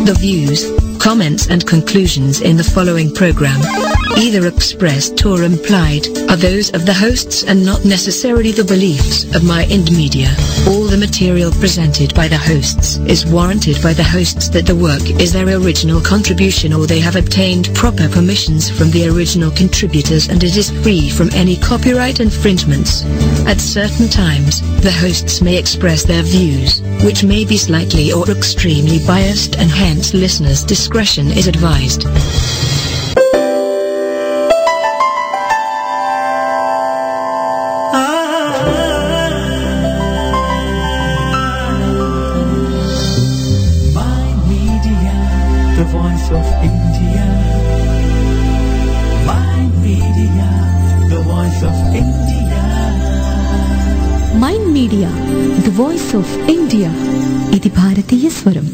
The views, comments and conclusions in the following program, either expressed or implied, are those of the hosts and not necessarily the beliefs of Mind Media. All the material presented by the hosts is warranted by the hosts that the work is their original contribution or they have obtained proper permissions from the original contributors and it is free from any copyright infringements. At certain times, the hosts may express their views, which may be slightly or extremely biased and hence listeners' discretion is advised. Mind Media, the voice of India. Mind Media, the voice of India. Mind media the voice of India ఇది భారతీయ స్వరం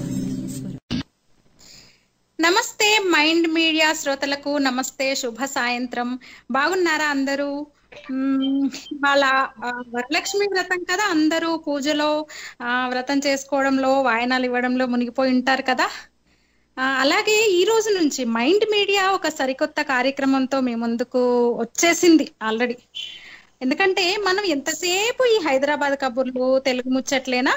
నమస్తే mind media శ్రోతలకు నమస్తే శుభ సాయంత్రం బాగున్నారా అందరూ మ్మ్, వాళ్ళ ఆ, వరలక్ష్మి వ్రతం కదా అందరూ పూజలో ఆ, వ్రతం చేసుకోవడంలో వాయనాలు ఇవ్వడంలో మునిగిపోయి ఉంటారు కదా ఆ, అలాగే ఈ రోజు నుంచి మైండ్ మీడియా ఒక సరికొత్త కార్యక్రమంతో మీ ముందుకు వచ్చేసింది ఆల్రెడీ ఎందుకంటే మనం ఎంతసేపు ఈ హైదరాబాద్ కబుర్లు తెలుగు ముచ్చట్లేనా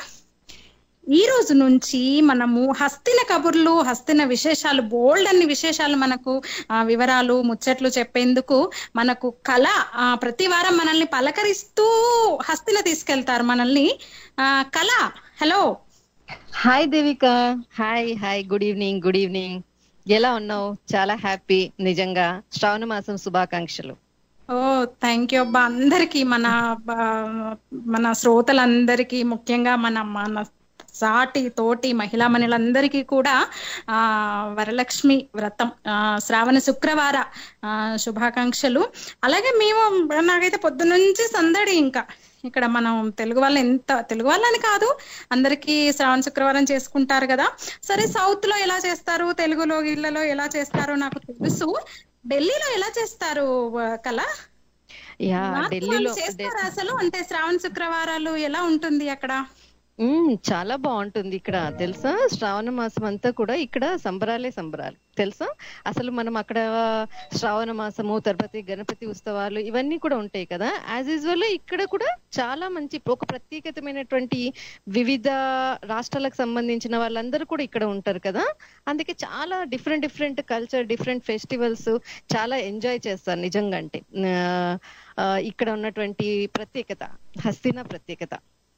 ఈ రోజు నుంచి మనము హస్తిన కబుర్లు హస్తిన విశేషాలు బోల్డ్ అన్ని విశేషాలు మనకు ఆ, వివరాలు ముచ్చట్లు చెప్పేందుకు మనకు కళ ఆ, ప్రతి వారం మనల్ని పలకరిస్తూ హస్తిన తీసుకెళ్తారు మనల్ని ఆ, Kala hello hi Devika hi hi good evening good evening ఎలా ఉన్నావు చాలా హ్యాపీ నిజంగా శ్రావణ మాసం శుభాకాంక్షలు ఓ థ్యాంక్ యూ అబ్బా అందరికి మన ఆ, మన శ్రోతలందరికీ ముఖ్యంగా మన మన సాటి తోటి మహిళా మనులందరికీ కూడా ఆ వరలక్ష్మి వ్రతం ఆ, శ్రావణ శుక్రవార ఆ, శుభాకాంక్షలు అలాగే మేము నాకైతే పొద్దు నుంచి సందడి ఇంకా ఇక్కడ మనం తెలుగు వాళ్ళు ఎంత తెలుగు వాళ్ళని కాదు అందరికీ శ్రావణ శుక్రవారం చేసుకుంటారు కదా సరే సౌత్ లో ఎలా చేస్తారు తెలుగులో ఇళ్లలో ఎలా చేస్తారో నాకు తెలుసు ఢిల్లీలో ఎలా చేస్తారు కలా యా నార్త్ ఢిల్లీలో వాళ్ళు చేస్తారా అసలు అంటే శ్రావణ శుక్రవారాలు ఎలా ఉంటుంది అక్కడ మ్మ్, చాలా బాగుంటుంది ఇక్కడ తెలుసా శ్రావణ మాసం అంతా కూడా ఇక్కడ సంబరాలే సంబరాలు తెలుసా అసలు మనం అక్కడ శ్రావణ మాసము తిరుపతి గణపతి ఉత్సవాలు ఇవన్నీ కూడా ఉంటాయి కదా యాజ్ యూజువల్ ఇక్కడ కూడా చాలా మంచి ఒక ప్రత్యేకతమైనటువంటి వివిధ రాష్ట్రాలకు సంబంధించిన వాళ్ళందరూ కూడా ఇక్కడ ఉంటారు కదా అందుకే చాలా different different culture different festivals చాలా ఎంజాయ్ చేస్తారు నిజంగా అంటే ఆ, ఆ, ఇక్కడ ఉన్నటువంటి ప్రత్యేకత హస్తిన ప్రత్యేకత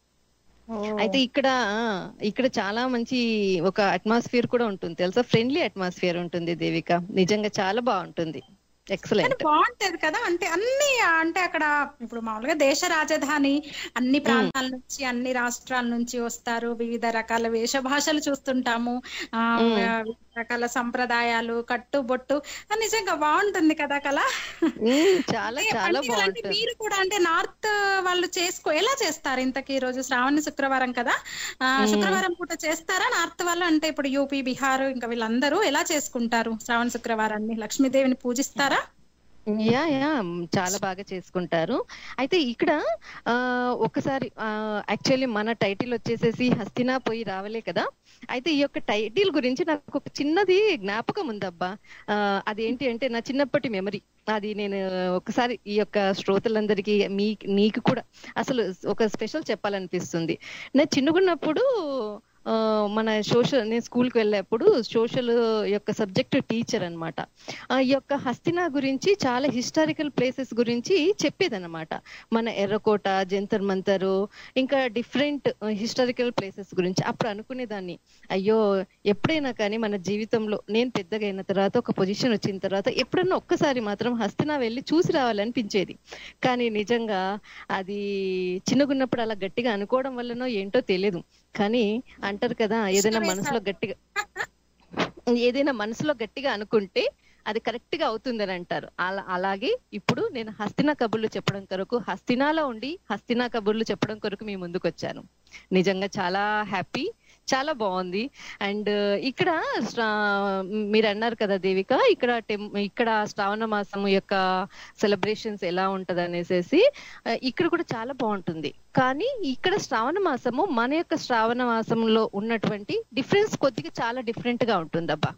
అయితే ఇక్కడ ఆ, ఇక్కడ చాలా మంచి ఒక అట్మాస్ఫియర్ కూడా ఉంటుంది తెలుసా ఫ్రెండ్లీ అట్మాస్ఫియర్ ఉంటుంది దేవిక నిజంగా చాలా బాగుంటుంది కానీ ఎక్సలెంట్ బాగుంటది కదా అంటే అన్ని అంటే అక్కడ ఇప్పుడు మామూలుగా దేశ రాజధాని అన్ని ప్రాంతాల నుంచి అన్ని రాష్ట్రాల నుంచి వస్తారు వివిధ రకాల వేషభాషలు చూస్తుంటాము ఆ వివిధ రకాల సంప్రదాయాలు కట్టుబొట్టు ఆ, నిజంగా బాగుంటుంది కదా కళ చాలా అంటే చాలా పండుగలు అంటే బాగుంటుంది మీరు కూడా అంటే నార్త్ వాళ్ళు చేసుకో ఎలా చేస్తారు ఇంతకీ ఈ రోజు శ్రావణ శుక్రవారం కదా ఆ, శుక్రవారం పూట చేస్తారా నార్త్ వాళ్ళు అంటే ఇప్పుడు యూపీ బీహార్ ఇంకా వీళ్ళందరూ ఎలా చేసుకుంటారు శ్రావణ శుక్రవారాన్ని లక్ష్మీదేవిని పూజిస్తారా యా యా మ్, చాలా బాగా చేసుకుంటారు అయితే ఇక్కడ ఆ ఒకసారి యాక్చువల్లీ మన టైటిల్ వచ్చేసేసి హస్తినా పోయి రావలే కదా అయితే ఈ యొక్క టైటిల్ గురించి నాకు ఒక చిన్నది జ్ఞాపకం ఉందబ్బా ఆ, అదేంటి అంటే నా చిన్నప్పటి మెమరీ అది నేను ఒకసారి ఈ యొక్క శ్రోతలందరికీ మీ నీకు కూడా అసలు ఒక స్పెషల్ చెప్పాలనిపిస్తుంది నేను చిన్నగున్నప్పుడు ఆ, మన సోషల్ నేను స్కూల్కి వెళ్ళేప్పుడు సోషల్ యొక్క సబ్జెక్ట్ టీచర్ అనమాట ఈ యొక్క హస్తినా గురించి చాలా హిస్టారికల్ ప్లేసెస్ గురించి చెప్పేదన్నమాట మన ఎర్రకోట జంతర్ మంతరు ఇంకా డిఫరెంట్ హిస్టారికల్ ప్లేసెస్ గురించి అప్పుడు అనుకునేదాన్ని అయ్యో ఎప్పుడైనా కానీ మన జీవితంలో నేను పెద్దగా అయిన తర్వాత ఒక పొజిషన్ వచ్చిన తర్వాత ఎప్పుడన్నా ఒక్కసారి మాత్రం హస్తినా వెళ్ళి చూసి రావాలనిపించేది కానీ నిజంగా అది చిన్నగున్నప్పుడు అలా గట్టిగా అనుకోవడం వల్లనో ఏంటో తెలియదు కానీ అంటారు కదా ఏదైనా మనసులో గట్టిగా ఏదైనా మనసులో గట్టిగా అనుకుంటే అది కరెక్ట్ గా అవుతుందని అంటారు అలా అలాగే ఇప్పుడు నేను హస్తినా కబుర్లు చెప్పడం కొరకు హస్తినాలో ఉండి హస్తినా కబుర్లు చెప్పడం కొరకు మీ ముందుకు వచ్చాను నిజంగా చాలా హ్యాపీ చాలా బాగుంది అండ్ ఇక్కడ శ్రా- మీరు అన్నారు కదా దేవిక ఇక్కడ టెం- ఇక్కడ శ్రావణ మాసం యొక్క సెలబ్రేషన్స్ ఎలా ఉంటది అనేసి ఇక్కడ కూడా చాలా బాగుంటుంది కానీ ఇక్కడ శ్రావణ మాసము మన యొక్క శ్రావణ మాసంలో ఉన్నటువంటి డిఫరెన్స్ కొద్దిగా చాలా డిఫరెంట్ గా ఉంటుంది అబ్బా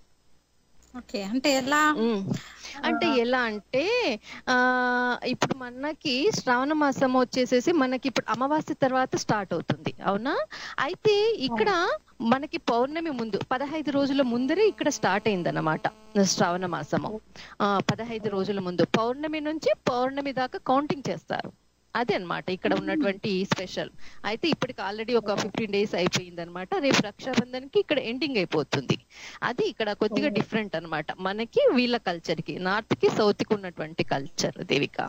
ఓకే అంటే ఎలా ఉమ్. అంటే ఎలా అంటే ఆ ఇప్పుడు మనకి శ్రావణ మాసం వచ్చేసేసి మనకి ఇప్పుడు అమావాస్య తర్వాత స్టార్ట్ అవుతుంది అవునా అయితే ఇక్కడ మనకి పౌర్ణమి ముందు పదహైదు రోజుల ముందరే ఇక్కడ స్టార్ట్ అయింది అనమాట శ్రావణ మాసము ఆ పదహైదు రోజుల ముందు పౌర్ణమి నుంచి పౌర్ణమి దాకా కౌంటింగ్ చేస్తారు అదే అన్నమాట ఇక్కడ ఉన్నటువంటి స్పెషల్ అయితే ఇప్పటికి ఆల్రెడీ ఒక ఫిఫ్టీన్ డేస్ అయిపోయింది అనమాట రేపు రక్షాబంధన్ కి ఇక్కడ ఎండింగ్ అయిపోతుంది అది ఇక్కడ కొద్దిగా డిఫరెంట్ అన్నమాట మనకి వీళ్ళ కల్చర్ కి నార్త్ కి సౌత్ కి ఉన్నటువంటి కల్చర్ దేవిక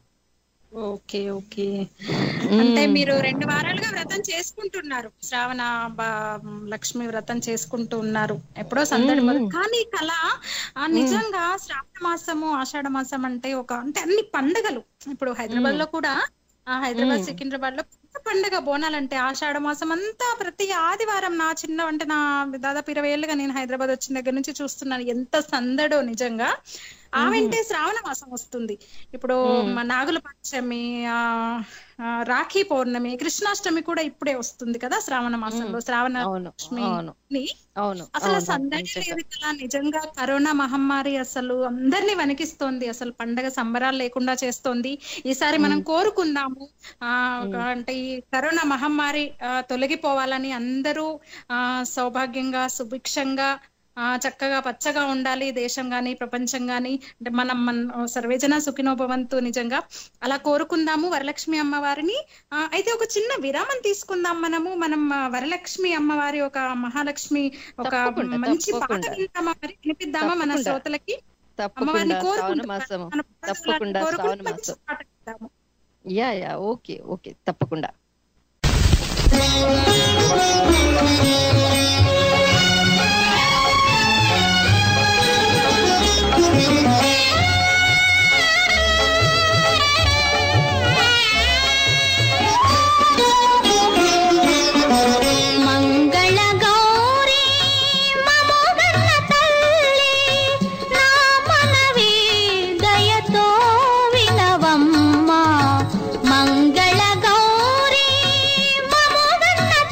ఓకే ఓకే అంటే మీరు రెండు వారాలుగా వ్రతం చేసుకుంటున్నారు శ్రావణ బ- లక్ష్మి వ్రతం చేసుకుంటూ ఉన్నారు ఎప్పుడో సందడి మొదలు కానీ కళ ఆ, నిజంగా శ్రావణ మాసము ఆషాఢ మాసం అంటే ఒక అంటే అన్ని పండగలు ఇప్పుడు హైదరాబాద్ లో కూడా ఆ హైదరాబాద్ సికింద్రాబాద్ లో పెద్ద పండగ బోనాలంటే ఆషాఢ మాసం అంతా ప్రతి ఆదివారం నా చిన్న అంటే నా దాదాపు ఇరవై ఏళ్ళుగా నేను హైదరాబాద్ వచ్చిన దగ్గర నుంచి చూస్తున్నాను ఎంత సందడో నిజంగా ఆ వెంటే శ్రావణ మాసం వస్తుంది ఇప్పుడు మా నాగుల పంచమి ఆ ఆ, రాఖీ పౌర్ణమి కృష్ణాష్టమి కూడా ఇప్పుడే వస్తుంది కదా శ్రావణ మాసంలో శ్రావణ అవును లక్ష్మి అవును అవును అసలు అవును, సందడి మంచిగా. లేదు కదా నిజంగా కరోనా మహమ్మారి అసలు అందరినీ వణికిస్తోంది అసలు పండగ సంబరాలు లేకుండా చేస్తోంది ఈసారి మనం కోరుకుందాము ఆ అంటే ఈ కరోనా మహమ్మారి ఆ, తొలగిపోవాలని అందరూ ఆ సౌభాగ్యంగా సుభిక్షంగా ఆ చక్కగా పచ్చగా ఉండాలి దేశం గాని ప్రపంచం గాని అంటే మనం మన సర్వేజన సుఖినోభవంతు నిజంగా అలా కోరుకుందాము వరలక్ష్మి అమ్మవారిని ఆ, అయితే ఒక చిన్న విరామం తీసుకుందాం మనము మనం ఆ, వరలక్ష్మి అమ్మవారి ఒక మహాలక్ష్మి ఒక తప్పకుండా, మంచి పాట తప్పకుండా. విందామా మరి వినిపిద్దామా మన తప్పకుండా. శ్రోతలకి అమ్మవారిని తప్పకుండా శ్రావణ కోరుకుంటూ మాసము మన పాదాలను తప్పకుండా కోరుకుంటూ శ్రావణ మంచి మాసం పాట విందాము. యా యా ఓకే ఓకే తప్పకుండా మంగళ గౌరీ మమోగణ తల్లి నా మనవి దయతో వినవమ్మ మంగళ గౌరీ మమోగణ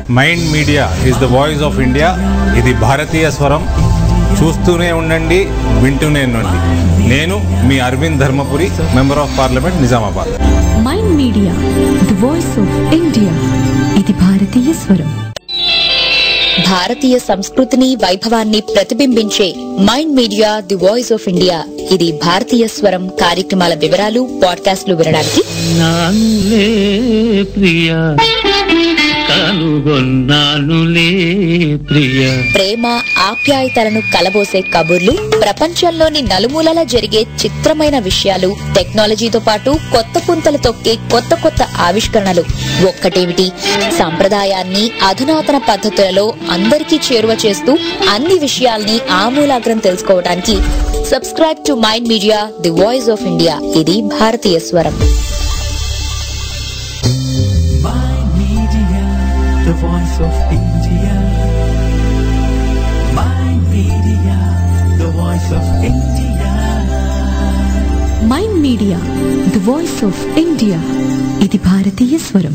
mind media is the voice of India ఇది భారతీయ స్వరం చూస్తూనే ఉండండి వింటూనే ఉండండి నేను మీ Arvind Dharmapuri member of parliament Nizamabad mind media the voice of India ఇది భారతీయ స్వరం భారతీయ సంస్కృతిని వైభవాన్ని ప్రతిబింబించే mind media the voice of India ఇది భారతీయ స్వరం కార్యక్రమాల వివరాలు పాడ్కాస్ట్లు వినడానికి నానులే ప్రియ కనుగొన్నానులే ప్రియ ప్రేమ ఆప్యాయతలను కలబోసే కబుర్లు ప్రపంచంలోని నలుమూలలా జరిగే చిత్రమైన విషయాలు టెక్నాలజీతో పాటు కొత్త పుంతలు తొక్కే కొత్త కొత్త ఆవిష్కరణలు ఒక్కటేమిటి సంప్రదాయాన్ని అధునాతన పద్ధతులలో అందరికీ చేరువ చేస్తూ అన్ని విషయాల్ని ఆమూలాగ్రం తెలుసుకోవడానికి subscribe to mind media the voice of India ఇది భారతీయ స్వరం My Media, the voice of India. My Media, the voice of India. Mind media the voice of India ఇది భారతీయ స్వరం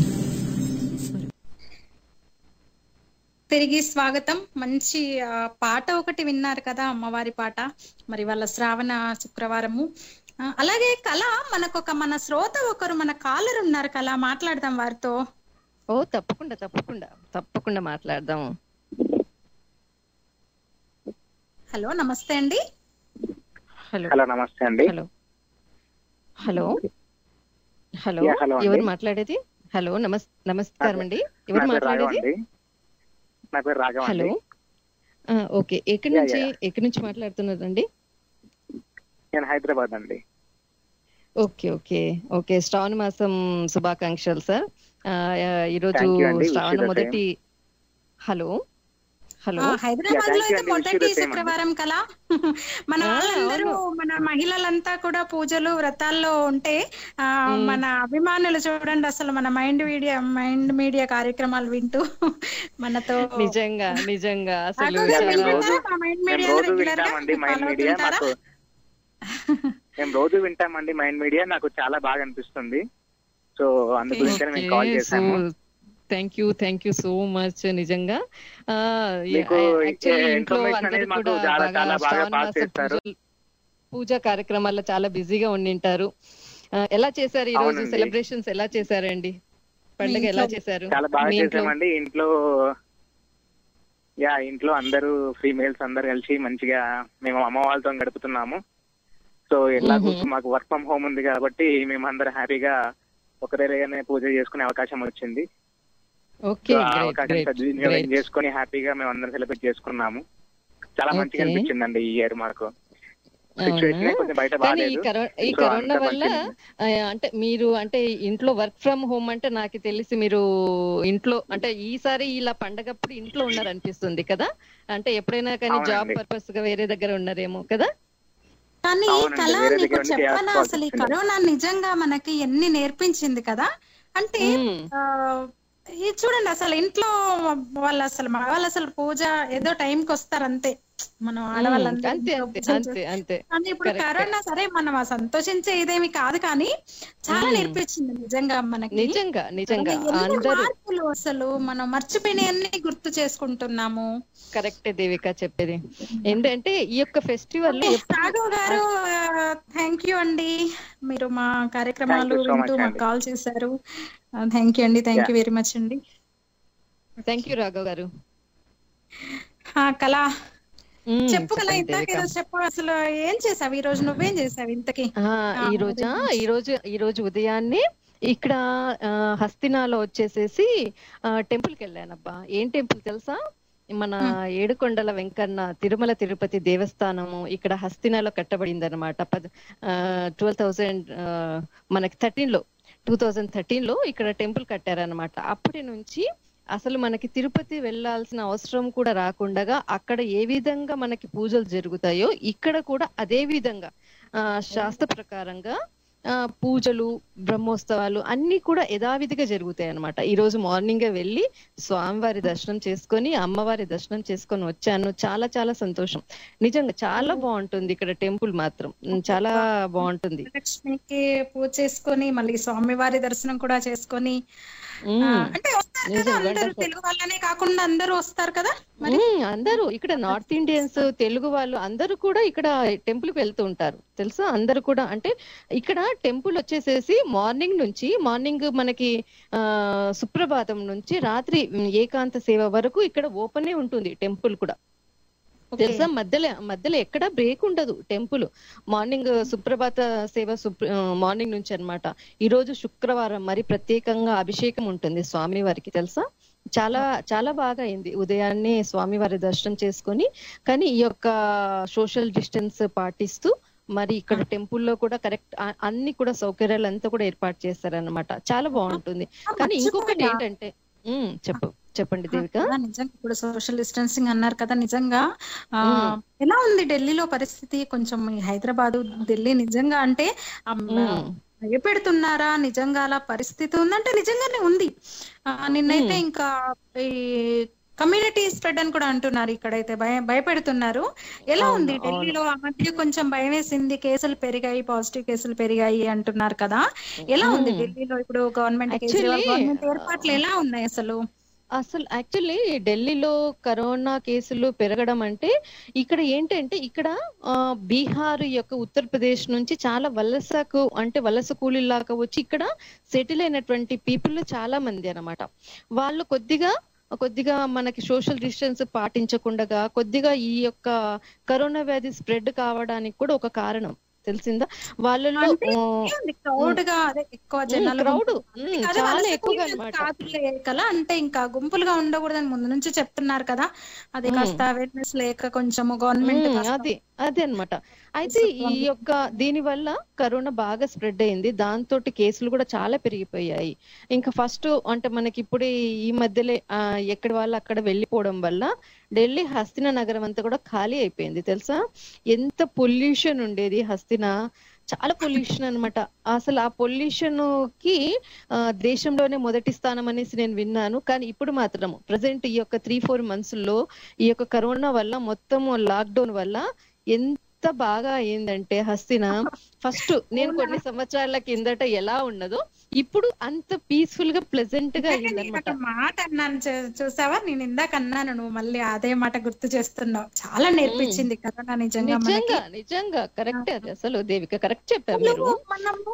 తిరిగి స్వాగతం మంచి ఆ, పాట ఒకటి విన్నారు కదా అమ్మవారి పాట మరి వాళ్ళ శ్రావణ శుక్రవారము ఆ, అలాగే కళ మనకొక మన శ్రోత ఒకరు మన కాలర్ ఉన్నారు కళ మాట్లాడదాం వారితో ఓ తప్పకుండా తప్పకుండా తప్పకుండా మాట్లాడదాం హలో నమస్తే అండి హలో హలో నమస్తే అండి hello hello hello Yeah, hello అండి. ఎవరు మాట్లాడేది హలో నమస్ నమస్కారం అండి ఎవరు నా పేరు రాఘవ్ మాట్లాడేది అండి నా పేరు రాఘవ్ హలో అండి ఆ, ఓకే ఎక్కడి Yeah, నుంచి yeah. ఎక్కడి నుంచి మాట్లాడుతున్నారండి నేను హైదరాబాద్ అండి ఓకే ఓకే ఓకే శ్రావణ మాసం శుభాకాంక్షలు సార్ ఆ, ఆ, ఈరోజు Thank you అండి. Wish you శ్రావణ the మొదటి హలో హలో ఆ, హైదరాబాద్ లో Yeah, thank you అయితే అండి. Wish you మొదటి the same అండి. శుక్రవారం కలా మన ఆ, వాళ్ళందరూ అవును. మన మహిళలంతా కూడా పూజలు వ్రతాల్లో ఉంటే ఆ మన అభిమానులు చూడండి అసలు మన మైండ్ మీడియా మైండ్ మీడియా కార్యక్రమాలు వింటూ మనతో నిజంగా నిజంగా అసలు రాఘవ్ గారు, Yeah, మీరు మేము చాలా రోజు వింటారా? మా మైండ్ మేము మీడియా రోజు రెగ్యులర్ గా వింటామండి మైండ్ follow మీడియా అవుతుంటారా? మాకు మేము రోజు వింటామండి మైండ్ మీడియా నాకు చాలా బాగా అనిపిస్తుంది సో అందు గురించి మేము కాల్ చేశాము thank you thank you so much నిజంగా ఆ, మీకు యాక్చువల్లీ ఏ ఇంట్లో information అందరూ అనేది మాకు కూడా చాలా- బాగా చాలా బాగా శ్రావణ పాస్ మాస చేస్తారు. పూజలు- పూజా కార్యక్రమాల్లో చాలా బిజీగా ఉండింటారు ఆ, ఎలా చేశారు ఈ రోజు అవునండి. సెలబ్రేషన్స్ ఎలా చేశారండి పండుగ ఎలా ఇంట్లో చేశారు చాలా బాగా మీ ఇంట్లో చేసామండి ఇంట్లో యా ఇంట్లో అందరూ ఫీమేల్స్ అందరు కలిసి మంచిగా మేము అమ్మ వాళ్ళతో గడుపుతున్నాము సో ఎలాగో మ్మ్. మాకు వర్క్ ఫ్రమ్ హోమ్ ఉంది కాబట్టి మేము అందరు హ్యాపీగా ఒకరేగానే పూజ చేసుకునే అవకాశం వచ్చింది ఓకే సో ఆ గ్రేట్ అవకాశం గ్రేట్ సద్వినియోగం గ్రేట్ చేసుకొని హ్యాపీగా మేము అందరం సెలబ్రేట్ చేసుకున్నాము చాలా మంచిగా Okay. అనిపించిందండి ఈ ఇయర్ మాకు సిచ్యువేషన్ అవునా? కొంచెం బయట కానీ ఈ బాగాలేదు కరో- ఈ సో కరోనా అంతా వల్ల మంచిగా ఆ, అంటే మీరు అంటే ఇంట్లో వర్క్ ఫ్రమ్ హోమ్ అంటే నాకు తెలిసి మీరు ఇంట్లో అంటే ఈసారి ఇలా పండగప్పుడు ఇంట్లో ఉన్నారు అనిపిస్తుంది కదా అంటే ఎప్పుడైనా కానీ జాబ్ అవునండి. పర్పస్ గా వేరే దగ్గర ఉన్నారేమో కదా కానీ అవునండి, కళ వేరే నీకు దగ్గర నుంచి చెప్పనా చేయాల్సి అసలు ఈ వచ్చింది. కరోనా నిజంగా మనకి ఎన్ని నేర్పించింది కదా అంటే మ్మ్. ఆ, ఇది చూడండి అసలు ఇంట్లో వాళ్ళు అసలు మగవాళ్ళు అసలు పూజ ఏదో టైంకి వస్తారు అంతే మనం ఆడవాళ్ళంతా అంతే ఇంట్లో అంతే పూజలు అంతే అంతే కానీ ఇప్పుడు Correct. కరోనా సరే మనం ఆ సంతోషించే ఇదేమి కాదు కానీ చాలా మ్మ్. నేర్పించింది నిజంగా మనకి నిజంగా నిజంగా ఎన్ని అందరూ మార్పులు అసలు మనం మర్చిపోయినవన్నీ గుర్తు చేసుకుంటున్నాము కరెక్టే దేవిక చెప్పేది ఏంటంటే ఈ యొక్క ఫెస్టివల్ రాఘవ్ గారు థ్యాంక్ యూ అండి మీరు మా కార్యక్రమాలు Thank you so వింటూ much మాకు అండి. కాల్ చేశారు థ్యాంక్ యూ అండి థ్యాంక్ యూ వెరీ మచ్ అండి థ్యాంక్ యూ రాఘవ్ గారు ఆ, కళ మ్మ్, చెప్పు కళ చెప్పండి ఇంతకీ దేవిక. చెప్పు అసలు ఏం చేసావు ఈ రోజు నువ్వేం చేసావు ఇంతకి ఆ, ఆ, ఈ రోజా అదే. ఈ రోజు ఈ రోజు ఉదయాన్నే ఇక్కడ ఆ, హస్తినాలో వచ్చేసేసి టెంపుల్ కి వెళ్ళానబ్బా ఏం టెంపుల్ తెలుసా మన ఏడుకొండల వెంకన్న తిరుమల తిరుపతి దేవస్థానము ఇక్కడ హస్తినాలో కట్టబడింది అనమాట ట్వెల్వ్ థౌజండ్ మనకి థర్టీన్ లో టూ థౌజండ్ థర్టీన్ లో ఇక్కడ టెంపుల్ కట్టారనమాట అప్పటి నుంచి అసలు మనకి తిరుపతి వెళ్ళాల్సిన అవసరం కూడా రాకుండా అక్కడ ఏ విధంగా మనకి పూజలు జరుగుతాయో ఇక్కడ కూడా అదే విధంగా ఆ, శాస్త్ర ప్రకారంగా ఆ, పూజలు బ్రహ్మోత్సవాలు అన్ని కూడా యథావిధిగా జరుగుతాయి అన్నమాట ఈ రోజు మార్నింగే వెళ్ళి స్వామివారి దర్శనం చేసుకొని అమ్మవారి దర్శనం చేసుకొని వచ్చాను చాలా చాలా సంతోషం నిజంగా చాలా బాగుంటుంది ఇక్కడ టెంపుల్ మాత్రం ఉమ్, చాలా బాగుంటుంది లక్ష్మికి పూజ చేసుకొని మళ్ళీ స్వామివారి దర్శనం కూడా చేసుకొని ఉమ్, ఆ, అంటే వస్తారు కదా నిజం, అందరూ wonderful. తెలుగు వాళ్ళనే కాకుండా అందరూ వస్తారు కదా మరి ఉమ్, అందరూ ఇక్కడ నార్త్ ఇండియన్స్ తెలుగు వాళ్ళు అందరూ కూడా ఇక్కడ టెంపుల్ కి వెళ్తూ ఉంటారు తెలుసా అందరూ కూడా అంటే ఇక్కడ టెంపుల్ వచ్చేసేసి మార్నింగ్ నుంచి మార్నింగ్ మనకి ఆ సుప్రభాతం నుంచి రాత్రి ఉమ్, ఏకాంత సేవ వరకు ఇక్కడ ఓపెన్ ఉంటుంది టెంపుల్ కూడా ఓకే. తెలుసా మధ్యలో మధ్యలో ఎక్కడ బ్రేక్ ఉండదు టెంపుల్ మార్నింగ్ సుప్రభాత సేవ సుప్ర మార్నింగ్ నుంచి అన్నమాట ఈ రోజు శుక్రవారం మరి ప్రత్యేకంగా అభిషేకం ఉంటుంది స్వామి వారికి తెలుసా చాలా చాలా బాగా అయింది ఉదయాన్నే స్వామివారి దర్శనం చేసుకొని కానీ ఈ యొక్క సోషల్ డిస్టెన్స్ పాటిస్తూ మరి ఇక్కడ టెంపుల్లో కూడా కరెక్ట్ అన్ని కూడా సౌకర్యాలు అంతా కూడా ఏర్పాటు చేస్తారన్నమాట చాలా బాగుంటుంది కానీ ఇంకొకటి మర్చిపోయా. ఏంటంటే ఉమ్, చెప్పు చెప్పండి దేవిక కదా, నిజంగా ఇప్పుడు సోషల్ డిస్టెన్సింగ్ అన్నారు కదా నిజంగా ఆ, మ్మ్. ఎలా ఉంది ఢిల్లీలో పరిస్థితి కొంచెం ఈ హైదరాబాద్ ఢిల్లీ నిజంగా అంటే ఆ, మ్మ్. భయపెడుతున్నారా నిజంగా అలా పరిస్థితి ఉందంటే నిజంగానే ఉంది ఆ, నిన్నైతే ఇంకా ఈ కమ్యూనిటీ స్ప్రెడ్ అని కూడా అంటున్నారు ఇక్కడైతే భయ భయపెడుతున్నారు ఎలా అవును, ఉంది అవును. ఢిల్లీలో ఆ మధ్య కొంచెం భయం వేసింది కేసులు పెరిగాయి పాజిటివ్ కేసులు పెరిగాయి అంటున్నారు కదా ఎలా ఉంది మ్మ్. ఢిల్లీలో ఇప్పుడు గవర్నమెంట్ Actually, కేజ్రీవాల్ గవర్నమెంట్ ఏర్పాట్లు ఎలా ఉన్నాయి అసలు అసలు యాక్చువల్లీ ఢిల్లీలో కరోనా కేసులు పెరగడం అంటే ఇక్కడ ఏంటంటే ఇక్కడ ఆ, బీహార్ యొక్క ఉత్తరప్రదేశ్ నుంచి చాలా వలసకు అంటే వలస కూలీలాగా వచ్చి ఇక్కడ సెటిల్ అయినటువంటి పీపుల్ చాలా మంది అన్నమాట వాళ్ళు కొద్దిగా కొద్దిగా మనకి సోషల్ డిస్టెన్స్ పాటించకుండా కొద్దిగా ఈ యొక్క కరోనా వ్యాధి స్ప్రెడ్ కావడానికి కూడా ఒక కారణం తెలిసిందా వాళ్ళలో అంటే ఆ, క్రౌడ్ గా అదే ఎక్కువ జనాలు crowd, గుంపులు. ఉమ్, అదే చాలా వలస ఎక్కువగా కూలీలు అన్నమాట. కాదులే కదా అంటే ఇంకా గుంపులుగా ఉండకూడదని ముందు నుంచి చెప్తున్నారు కదా అది కాస్త అవేర్నెస్ లేక కొంచెం గవర్నమెంట్ ఉమ్, అది అదే అన్నమాట అయితే ఈ యొక్క దీని వల్ల కరోనా బాగా స్ప్రెడ్ అయింది దాంతో కేసులు కూడా చాలా పెరిగిపోయాయి ఇంకా ఫస్ట్ అంటే మనకి ఇప్పుడే ఈ మధ్యలో ఆ, ఎక్కడి వాళ్ళు అక్కడ వెళ్ళిపోవడం వల్ల ఢిల్లీ హస్తిన నగరం అంతా కూడా ఖాళీ అయిపోయింది తెలుసా ఎంత పొల్యూషన్ ఉండేది హస్తిన చాలా పొల్యూషన్ అన్నమాట అసలు ఆ పొల్యూషన్ కి ఆ, దేశంలోనే మొదటి స్థానం అనేసి నేను విన్నాను కానీ ఇప్పుడు మాత్రం ప్రజెంట్ ఈ యొక్క త్రీ ఫోర్ మంత్స్ లో ఈ యొక్క కరోనా వల్ల మొత్తం లాక్డౌన్ వల్ల ఎంత బాగా అయిందంటే హస్తిన ఫస్ట్ నేను కొన్ని సంవత్సరాల కిందట ఎలా ఉన్నదో ఇప్పుడు అంత పీస్ఫుల్ గా ప్లెజెంట్ గా అయిందనమాట ఒక మాట అన్నాను చూ- చూసావా నేను ఇందాక అన్నాను నువ్వు మళ్ళీ అదే మాట గుర్తు చేస్తున్నావు చాలా నేర్పించింది కరోనా నిజంగా మనకి నిజంగా నిజంగా కరెక్ట్ అది అసలు దేవిక కరెక్ట్ చెప్పారు మీరు అసలు మనము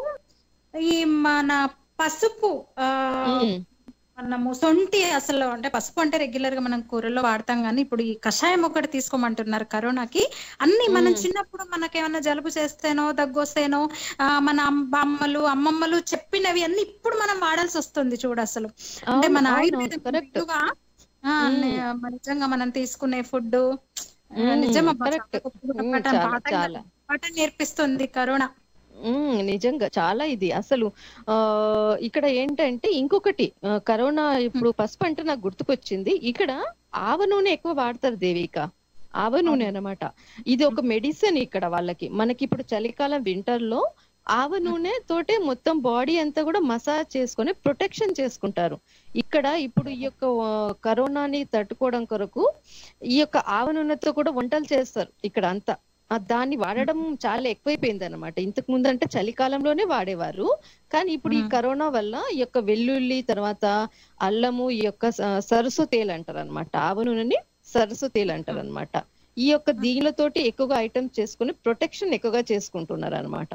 ఈ మన పసుపు ఆ ఉమ్, మనము సొంటి అసలు అంటే పసుపు అంటే రెగ్యులర్ గా మనం కూరలో వాడతాం కానీ ఇప్పుడు ఈ కషాయం ఒకటి తీసుకోమంటున్నారు కరోనాకి అన్ని మనం చిన్నప్పుడు మనకేమన్నా జలుబు చేస్తేనో దగ్గు వస్తేనో ఆ, మన అమ్- బామ్మలు అమ్మమ్మలు చెప్పినవి అన్ని ఇప్పుడు మనం వాడాల్సి వస్తుంది చూడు అసలు అంటే అవును, మన అవును, ఆయుర్వేదం correct. విలువ, ఆ, నే- మన నిజంగా మనం తీసుకునే ఫుడ్ ఉమ్, నిజమబ్బా correct. చాలా గొప్ప ఉమ్, పాఠం చాలా, పాఠంగా- చాలా. పాఠం నేర్పిస్తుంది కరోనా ఉమ్, నిజంగా చాలా ఇది అసలు ఆ ఇక్కడ ఏంటంటే ఇంకొకటి ఆ, కరోనా ఇప్పుడు పసుపు అంటే నాకు గుర్తుకొచ్చింది ఇక్కడ ఆవ నూనె ఎక్కువ వాడతారు దేవిక ఆవ నూనె అన్నమాట ఇది ఒక మెడిసిన్ ఇక్కడ వాళ్ళకి మనకి ఇప్పుడు చలికాలం వింటర్ లో ఆవ నూనె తోటే మొత్తం బాడీ అంతా కూడా మసాజ్ చేసుకొని ప్రొటెక్షన్ చేసుకుంటారు ఇక్కడ ఇప్పుడు ఈ యొక్క ఆ, కరోనాని తట్టుకోవడం కొరకు ఈ యొక్క ఆవ నూనెతో కూడా వంటలు చేస్తారు ఇక్కడ అంతా ఆ, దాన్ని వాడడం చాలా ఎక్కువైపోయింది అనమాట ఇంతకు ముందు అంటే చలికాలంలోనే వాడేవారు కానీ ఇప్పుడు ఈ కరోనా వల్ల ఈ యొక్క వెల్లుల్లి తర్వాత అల్లము ఈ యొక్క స- సరస్సు తేలు అంటారు అనమాట ఆవ నూనెని సరస్సు తేలు అంటారు అనమాట ఈ యొక్క దీనిలతోటి ఎక్కువగా ఐటమ్స్ చేసుకుని ప్రొటెక్షన్ ఎక్కువగా చేసుకుంటున్నారు అనమాట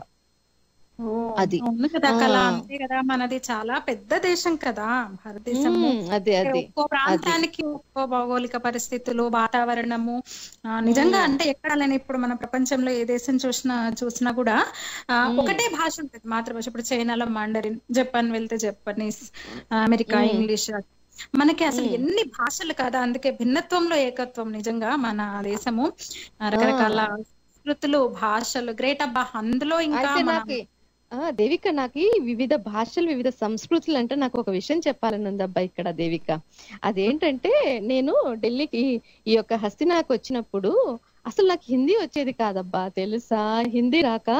అది అవును కదా కళ ఆ. అంతే కదా మనది చాలా పెద్ద దేశం కదా భారతదేశము ఉమ్, అదే అదే ఒక్కో ప్రాంతానికి ఒక్కో భౌగోళిక పరిస్థితులు వాతావరణము ఆ, నిజంగా అంటే ఎక్కడ లేని ఇప్పుడు మన ప్రపంచంలో ఏ దేశం చూసినా చూసినా కూడా ఆ, ఒకటే భాష ఉంటుంది మాతృభాష ఇప్పుడు చైనాలో మాండరిన్ జపాన్ వెళ్తే జపనీస్ అమెరికా ఇంగ్లీష్ మనకి అసలు ఎన్ని భాషలు కదా అందుకే భిన్నత్వంలో ఏకత్వం నిజంగా మన దేశము ఆ, రకరకాల సంస్కృతులు భాషలు గ్రేట్ అబ్బా అందులో ఇంకా అయితే మన నాకు ఆ దేవిక నాకు ఈ వివిధ భాషలు వివిధ సంస్కృతులు అంటే నాకు ఒక విషయం చెప్పాలని ఉంది అబ్బా ఇక్కడ దేవిక అదేంటంటే నేను ఢిల్లీకి ఈ యొక్క హస్తినాకు వచ్చినప్పుడు అసలు నాకు హిందీ వచ్చేది కాదబ్బా తెలుసా హిందీ రాక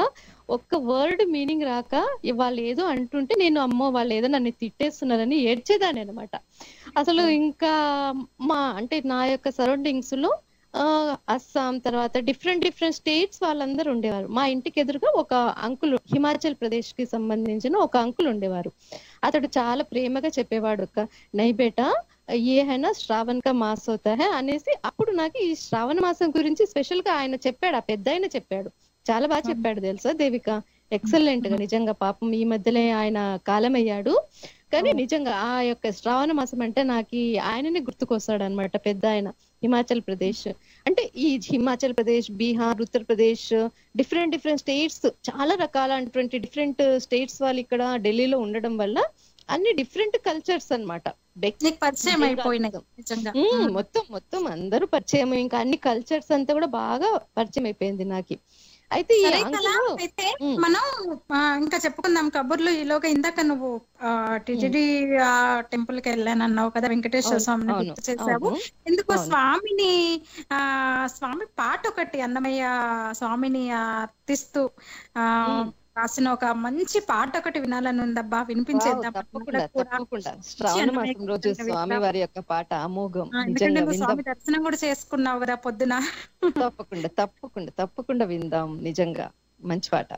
ఒక్క వర్డ్ మీనింగ్ రాక వాళ్ళు ఏదో అంటుంటే నేను అమ్మో వాళ్ళు ఏదో నన్ను తిట్టేస్తున్నారని ఏడ్చేదాన్ని అనమాట అసలు ఇంకా మా అంటే నా యొక్క సరౌండింగ్స్ లో ఆ, అస్సాం తర్వాత డిఫరెంట్ డిఫరెంట్ స్టేట్స్ వాళ్ళందరూ ఉండేవారు మా ఇంటికి ఎదురుగా ఒక అంకుల్ హిమాచల్ ప్రదేశ్ కి సంబంధించిన ఒక అంకుల్ ఉండేవారు అతడు చాలా ప్రేమగా చెప్పేవాడు ఒక నై బేటా ఏ హైనా శ్రావణ్ కా మాస్ హోతా హై అనేసి అప్పుడు నాకు ఈ శ్రావణ మాసం గురించి స్పెషల్ గా ఆయన చెప్పాడు ఆ పెద్ద ఆయన చెప్పాడు చాలా బాగా చెప్పాడు తెలుసా దేవిక ఎక్సలెంట్ గా నిజంగా పాపం ఈ మధ్యలో ఆయన కాలమయ్యాడు కానీ నిజంగా ఆ యొక్క శ్రావణ మాసం అంటే నాకు ఈ ఆయననే గుర్తుకొస్తాడు అనమాట పెద్ద ఆయన హిమాచల్ ప్రదేశ్ అంటే ఈ Himachal Pradesh Bihar Uttar Pradesh different different states చాలా రకాలైనటువంటి డిఫరెంట్ స్టేట్స్ వాళ్ళు ఇక్కడ ఢిల్లీలో ఉండడం వల్ల అన్ని డిఫరెంట్ కల్చర్స్ అన్నమాట నీకు పరిచయం అయిపోయినాయి నిజంగా ఉమ్, మొత్తం మొత్తం అందరూ పరిచయం ఇంకా అన్ని కల్చర్స్ అంతా కూడా బాగా పరిచయం అయిపోయింది నాకు అయితే ఈ సరే uncle- కదా అయితే మనం ఆ, ఇంకా చెప్పుకుందాం కబుర్లు ఈలోగా ఇందాక నువ్వు టిటిడి టెంపుల్ కి వెళ్ళాను అన్నావు కదా వెంకటేశ్వర అవును, స్వామిని అవును, గుర్తు చేసావు అవును, ఎందుకు అవును. స్వామిని ఆ స్వామి పాట ఒకటి అన్నమయ్య స్వామిని అర్థిస్తూ ఆ రాసిన ఒక మంచి పాట ఒకటి వినాలని ఉందబ్బా వినిపించేద్దాం వావ్, తప్పకుండా మనకు కూడా. తప్పకుండా శ్రావణ మాసం రోజు స్వామి వారి యొక్క పాట అమోఘం ఆ, ఎందుకంటే నిజంగా నువ్వు విందాం స్వామి దర్శనం కూడా చేసుకున్నావు కదా పొద్దున తప్పకుండా తప్పకుండా తప్పకుండా విందాం నిజంగా మంచి పాట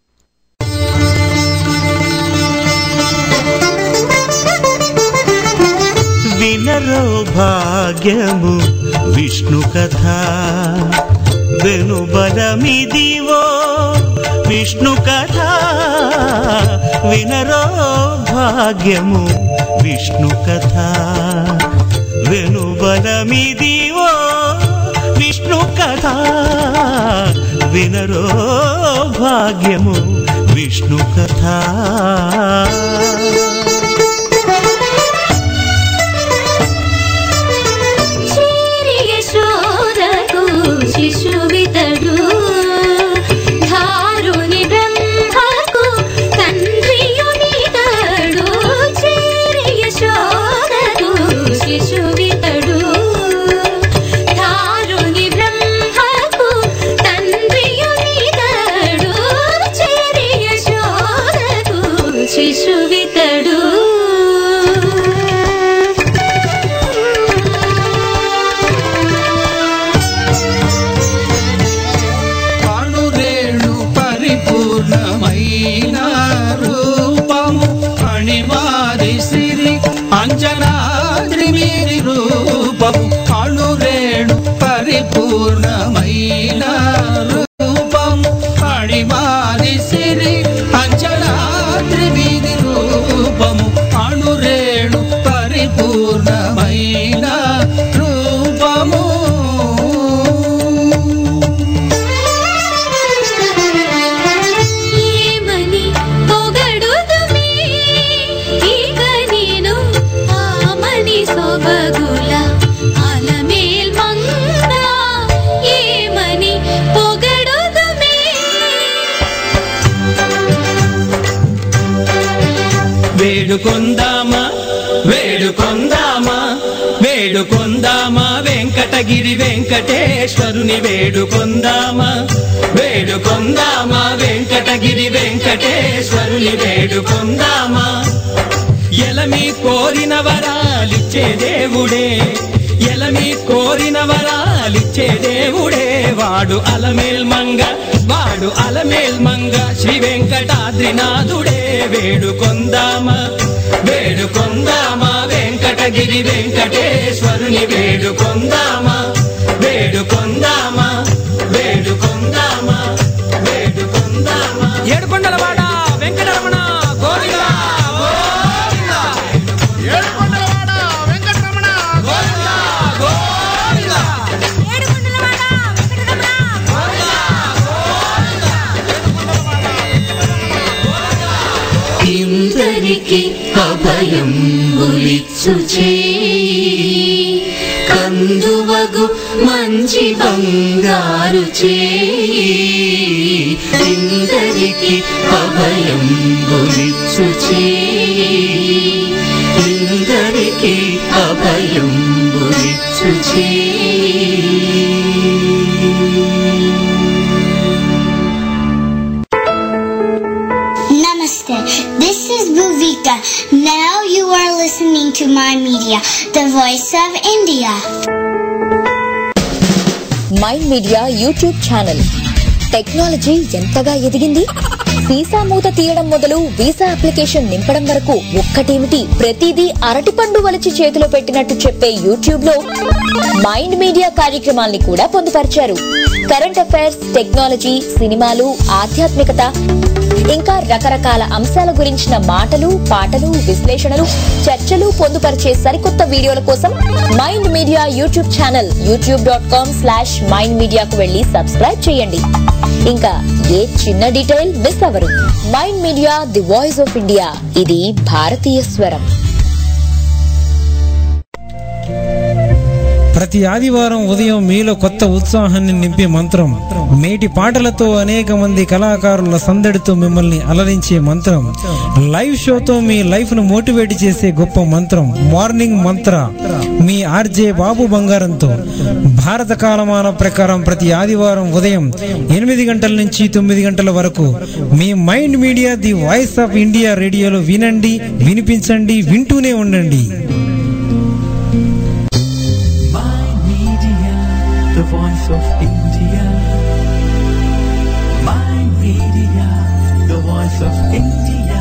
వినరో భాగ్యము విష్ణు కథ వెనుబలమిదివో విష్ణు కథ వినరో భాగ్యము విష్ణు కథ వెనుబలమిదివో విష్ణు కథ వినరో భాగ్యము విష్ణు కథ యశోదకు శిశువితడు ధారుని బ్రహ్మకు తండ్రియునితడు చేరి యశోదకు శిశువితడు ధారుని బ్రహ్మకు తండ్రియునితడు చేరి యశోదకు శిశువితడు అణురేణు పరిపూర్ణమైన రూపము అణిమాది సిరి అంజనాద్రి మీరి రూపము అణురేణు పరిపూర్ణమైన రూపము అణిమాది సిరి అంజనాద్రి మీది రూపము అణురేణు పరిపూర్ణమైన రూపము ఏమని పొగడుదుమే ఇక నేను ఆమని సొబగుల అలమేల్ మంగ ఏమని పొగడుదుమే వేడుకొందామా వేడుకొందామా వేడుకొందామా వెంకటగిరి వెంకటేశ్వరుని వేడుకొందామా వేడుకొందామా వెంకటగిరి వెంకటేశ్వరుని వేడుకొందామా ఎలమి కోరిన వరాలిచ్చే దేవుడే ఎలమి కోరిన వరాలిచ్చే దేవుడే వాడు అలమేల్ మంగ వాడు అలమేల్ మంగ శ్రీ వెంకటాద్రినాథుడే వేడుకొందామా వేడుకొందామా వెంకటగిరి వెంకటేశ్వరుని వేడుకొందామా వేడుకొందామా వేడుకొందామా వేడుకొందామా ఏడుకొండలవాడ వెంకటరమణ గోవింద గోవింద ఏడుకొండలవాడ వెంకటరమణ గోవింద గోవింద ఇందరికి అభయం ఉలిచ్చు చేయి కందువగు మంచి బంగారు చేయి ఇందరికి అభయం ఉలిచ్చు చేయి ఇందరికి అభయం ఉలిచ్చు చేయి Namaste. This is Bhuvika. Now you are listening to my media, the voice of India. Mind media YouTube channel technology ఎంతగా ఎదిగింది వీసా మూత తీయడం మొదలు వీసా అప్లికేషన్ నింపడం వరకు ఒక్కటేమిటి ప్రతిదీ అరటిపండు వలిచి చేతిలో పెట్టినట్టు చెప్పే యూట్యూబ్ లో మైండ్ మీడియా కార్యక్రమాల్ని కూడా పొందుపరిచారు కరెంట్ అఫైర్స్ టెక్నాలజీ సినిమాలు ఆధ్యాత్మికత ఇంకా రకరకాల అంశాల గురించిన మాటలు పాటలు విశ్లేషణలు చర్చలు పొందుపరిచే సరికొత్త వీడియోల కోసం mind media YouTube channel YouTube dot com slash mind మీడియాకు వెళ్లి సబ్స్క్రైబ్ చేయండి ఇంకా ఏ చిన్న డీటెయిల్ మిస్ అవరు mind media the voice of India ఇది భారతీయ స్వరం ప్రతి ఆదివారం ఉదయం మీలో కొత్త ఉత్సాహాన్ని నింపే మంత్రం మేటి పాటలతో అనేక మంది కళాకారుల సందడితో మిమ్మల్ని అలరించే మంత్రం లైవ్ షోతో మీ లైఫ్ ను మోటివేట్ చేసే గొప్ప మంత్రం మార్నింగ్ మంత్ర మీ ఆర్జే బాబు బంగారంతో భారత కాలమాన ప్రకారం ప్రతి ఆదివారం ఉదయం ఎనిమిది గంటల నుంచి తొమ్మిది గంటల వరకు మీ mind media the voice of India రేడియోలో వినండి వినిపించండి వింటూనే ఉండండి Media, the voice of India. My media, the voice of India.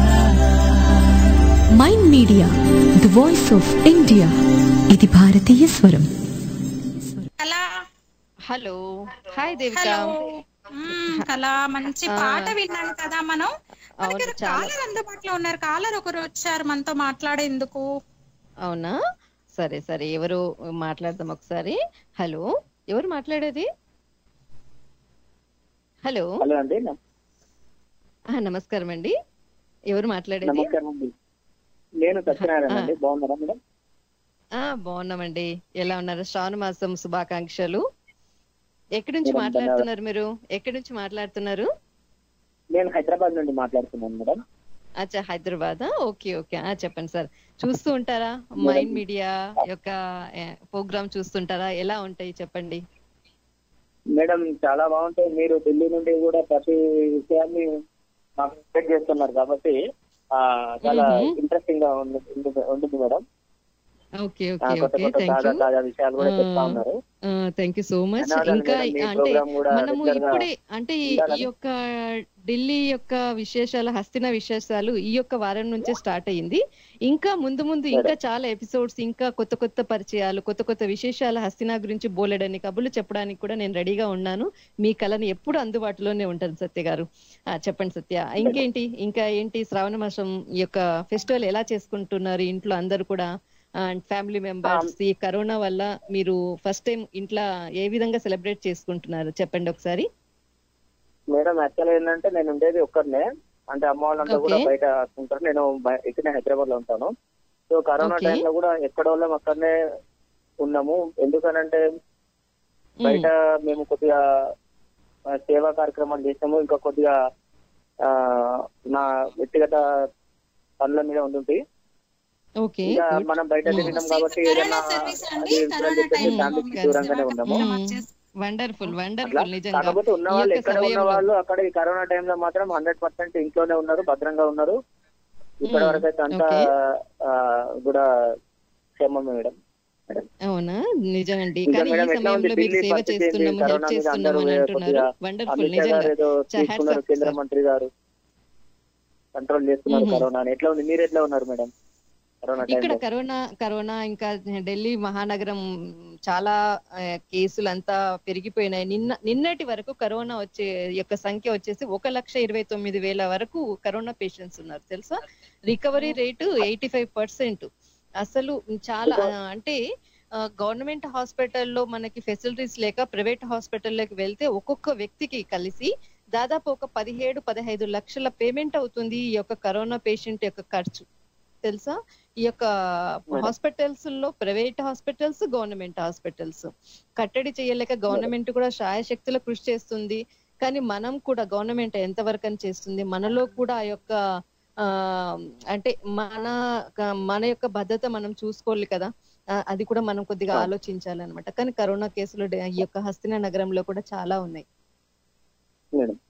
Mind media the voice of India ఇది భారతీయ స్వరం హలో హాయ్ దేవిక మ్మ్, అలా మంచి పాట విన్నాం కదా మనం మనకి అవును చాలా కాలర్ అందుబాటులో ఉన్నారు కాలర్ ఒకరు వచ్చారు మనతో మాట్లాడేందుకు అవునా సరే సరే ఎవరు మాట్లాడదాం ఒకసారి హలో ఎవరు మాట్లాడేది హలో హలో అండి ఆ, నమస్కారం అండి ఎవరు మాట్లాడేది నమస్కారం అండి నేను సత్యనారాయణ అండి బాగున్నారా మేడం ఆ బాగున్నామండి ఎలా ఉన్నారు శ్రావణ మాసం శుభాకాంక్షలు ఎక్కడి నుంచి మేడం, మాట్లాడుతున్నారు మీరు ఎక్కడి నుంచి మాట్లాడుతున్నారు నేను హైదరాబాద్ నుండి మాట్లాడుతున్నాను మేడం అచ్చా హైదరాబాద్ ఓకే ఓకే ఆ చెప్పండి సార్ చూస్తూ ఉంటారా మైండ్ మీడియా యొక్క ప్రోగ్రామ్ చూస్తుంటారా ఎలా ఉంటాయి చెప్పండి మేడం చాలా బాగుంటాయి మీరు ఢిల్లీ నుండి కూడా ప్రతి విషయాన్ని మాకు ఎక్స్పెక్ట్ చేస్తున్నారు కాబట్టి ఆ, చాలా మ్మ్. ఇంట్రెస్టింగ్ గా ఉంది ఉంది- ఉంటుంది మేడం ఓకే ఆ, ఓకే కొత్త ఓకే కొత్త థ్యాంక్ తాజా యూ తాజా విషయాలు కూడా చెప్తా ఉన్నారు థ్యాంక్ యూ సో మచ్ ధన్యవాదాలు ఇంకా మేడం. మీ అంటే program కూడా మనము regular గా ఇప్పుడే అంటే ఈ- ఈ ఉండాలని. యొక్క ఢిల్లీ యొక్క విశేషాలు హస్తిన విశేషాలు ఈ యొక్క వారం నుంచే స్టార్ట్ అయ్యింది ఇంకా ముందు ముందు ఇంకా చాలా ఎపిసోడ్స్ ఇంకా కొత్త కొత్త పరిచయాలు కొత్త కొత్త విశేషాలు హస్తిన గురించి బోలెడని కబుర్లు చెప్పడానికి కూడా నేను రెడీగా ఉన్నాను మీ కళని ఎప్పుడు అందుబాటులోనే ఉంటాను సత్య గారు ఆ, చెప్పండి సత్య ఇంకేంటి ఇంకా ఏంటి శ్రావణ మాసం ఈ యొక్క ఫెస్టివల్ ఎలా చేసుకుంటున్నారు ఇంట్లో అందరూ కూడా అండ్ ఫ్యామిలీ మెంబర్స్ ఈ కరోనా వల్ల మీరు ఫస్ట్ టైం ఇంట్లో ఏ విధంగా సెలబ్రేట్ చేసుకుంటున్నారు చెప్పండి ఒకసారి మేడం యాక్చువల్ ఏంటంటే నేను ఉండేది ఒక్కరినే అంటే అమ్మ వాళ్ళంతా కూడా Okay. బయట ఉంటారు నేను బయ- ఇక్కడనే హైదరాబాద్ లో ఉంటాను సో కరోనా Okay. టైంలో కూడా ఎక్కడ వాళ్ళం అక్కడనే ఉన్నాము ఎందుకనంటే బయట మేము కొద్దిగా ఆ, సేవా కార్యక్రమాలు చేసాము ఇంకా కొద్దిగా ఆ, నా వ్యక్తిగత పనుల మీద ఉంటుంది ఓకే ఇంకా మనం బయట తిరిగినాం కాబట్టి ఏదైనా అది ఇప్పుడని చెప్పేసి ఫ్యామిలీకి దూరంగానే ఉన్నాము వండర్ఫుల్ అట్లా వండర్ఫుల్ నిజంగా కాకపోతే ఉన్న ఈ వాళ్ళు యొక్క ఎక్కడ ఉన్న సమయంలో వాళ్ళు అక్కడ ఈ కరోనా టైంలో మాత్రం హండ్రెడ్ పర్సెంట్ ఇంట్లోనే ఉన్నారు భద్రంగా ఉన్నారు ఇప్పటి మ్మ్. వరకు అయితే అంతా ఓకే. ఆ, కూడా క్షేమమే మేడం అవునా నిజమండి ఇంకా కానీ ఈ మేడం ఎట్లా ఉంది సమయంలో మీకు ఢిల్లీ సేవ పరిస్థితి ఏంటి? చేస్తున్నాము హెల్ప్ కరోనా మీద అందరూ చేస్తున్నాము అని అంటున్నారు కొద్దిగా వండర్ఫుల్ అమిత్ షా నిజంగా గారు ఏదో చా- hats తీసుకున్నారు off, కేంద్ర sir. మంత్రి గారు కంట్రోల్ చేస్తున్నారు మ్మ్. కరోనా ఎట్లా ఉంది మీరు ఎట్లా ఉన్నారు మేడం కరోనా ఇక్కడ టైంలో కరోనా కరోనా ఇంకా ఢిల్లీ మహానగరం చాలా ఆ, కేసులు అంతా పెరిగిపోయినాయి నిన్న నిన్నటి వరకు కరోనా వచ్చే యొక్క సంఖ్య వచ్చేసి ఒక లక్ష ఇరవై తొమ్మిది వేల వరకు కరోనా పేషెంట్స్ ఉన్నారు తెలుసా recovery rate eighty five percent అసలు చాలా ఆ, అంటే గవర్నమెంట్ హాస్పిటల్లో మనకి ఫెసిలిటీస్ లేక ప్రైవేట్ హాస్పిటల్లోకి వెళ్తే ఒక్కొక్క వ్యక్తికి కలిసి దాదాపు ఒక పదిహేడు పదహైదు లక్షల పేమెంట్ అవుతుంది ఈ యొక్క కరోనా పేషెంట్ యొక్క ఖర్చు తెలుసా ఈ యొక్క హాస్పిటల్స్ లో ప్రైవేట్ హాస్పిటల్స్ గవర్నమెంట్ హాస్పిటల్స్ కట్టడి చేయలేక గవర్నమెంట్ కూడా శాయశక్తుల కృషి చేస్తుంది కానీ మనం కూడా గవర్నమెంట్ ఎంతవరకు అని చేస్తుంది మనలో కూడా ఆ యొక్క ఆ అంటే మన మన యొక్క భద్రత మనం చూసుకోవాలి కదా ఆ, అది కూడా మనం కొద్దిగా ఆలోచించాలన్నమాట కానీ కరోనా కేసులు డే- ఈ యొక్క హస్తిన నగరంలో కూడా చాలా ఉన్నాయి మేడం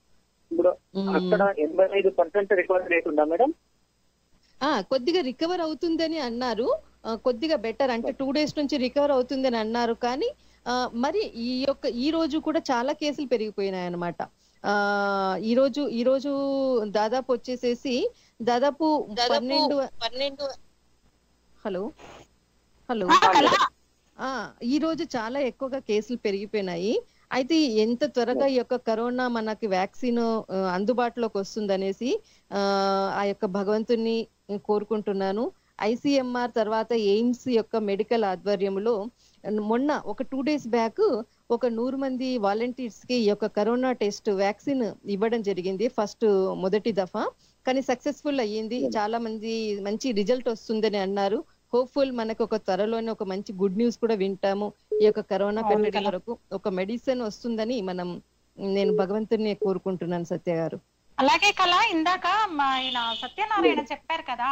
ఇప్పుడు అక్కడ ఎనభై ఐదు పర్సెంట్ రికవరీ రేట్ ఉందా మేడం ఆ కొద్దిగా రికవర్ అవుతుందని అన్నారు ఆ, కొద్దిగా బెటర్ అంటే టూ డేస్ నుంచి రికవర్ అవుతుందని అన్నారు కానీ ఆ, మరి ఈ యొక్క ఈ రోజు కూడా చాలా కేసులు పెరిగిపోయినాయి అనమాట ఈ రోజు ఈ రోజు దాదాపు వచ్చేసేసి దాదాపు పన్నెండు పన్నెండు హలో హలో ఆ ఈ రోజు చాలా ఎక్కువగా కేసులు పెరిగిపోయినాయి అయితే ఎంత త్వరగా ఈ యొక్క కరోనా మనకి వ్యాక్సిన్ ఆ, అందుబాటులోకి వస్తుందనేసి ఆ ఆ యొక్క భగవంతుని కోరుకుంటున్నాను ఐసీఎంఆర్ తర్వాత ఎయిమ్స్ యొక్క మెడికల్ ఆధ్వర్యంలో మొన్న ఒక టూ డేస్ బ్యాక్ ఒక నూరు మంది వాలంటీర్స్ కి ఈ యొక్క కరోనా టెస్ట్ వ్యాక్సిన్ ఇవ్వడం జరిగింది ఫస్ట్ మొదటి దఫా కానీ సక్సెస్ఫుల్ అయ్యింది చాలా మంది మంచి రిజల్ట్ వస్తుందని అన్నారు హోప్ఫుల్ మనకు ఒక త్వరలోనే ఒక మంచి గుడ్ న్యూస్ కూడా వింటాము ఈ యొక్క కరోనా అవును కట్టడి కదా. వరకు ఒక మెడిసిన్ వస్తుందని మనం నేను భగవంతుని కోరుకుంటున్నాను సత్య గారు అలాగే కళ ఇందాక మా ఆయన సత్యనారాయణ చెప్పారు కదా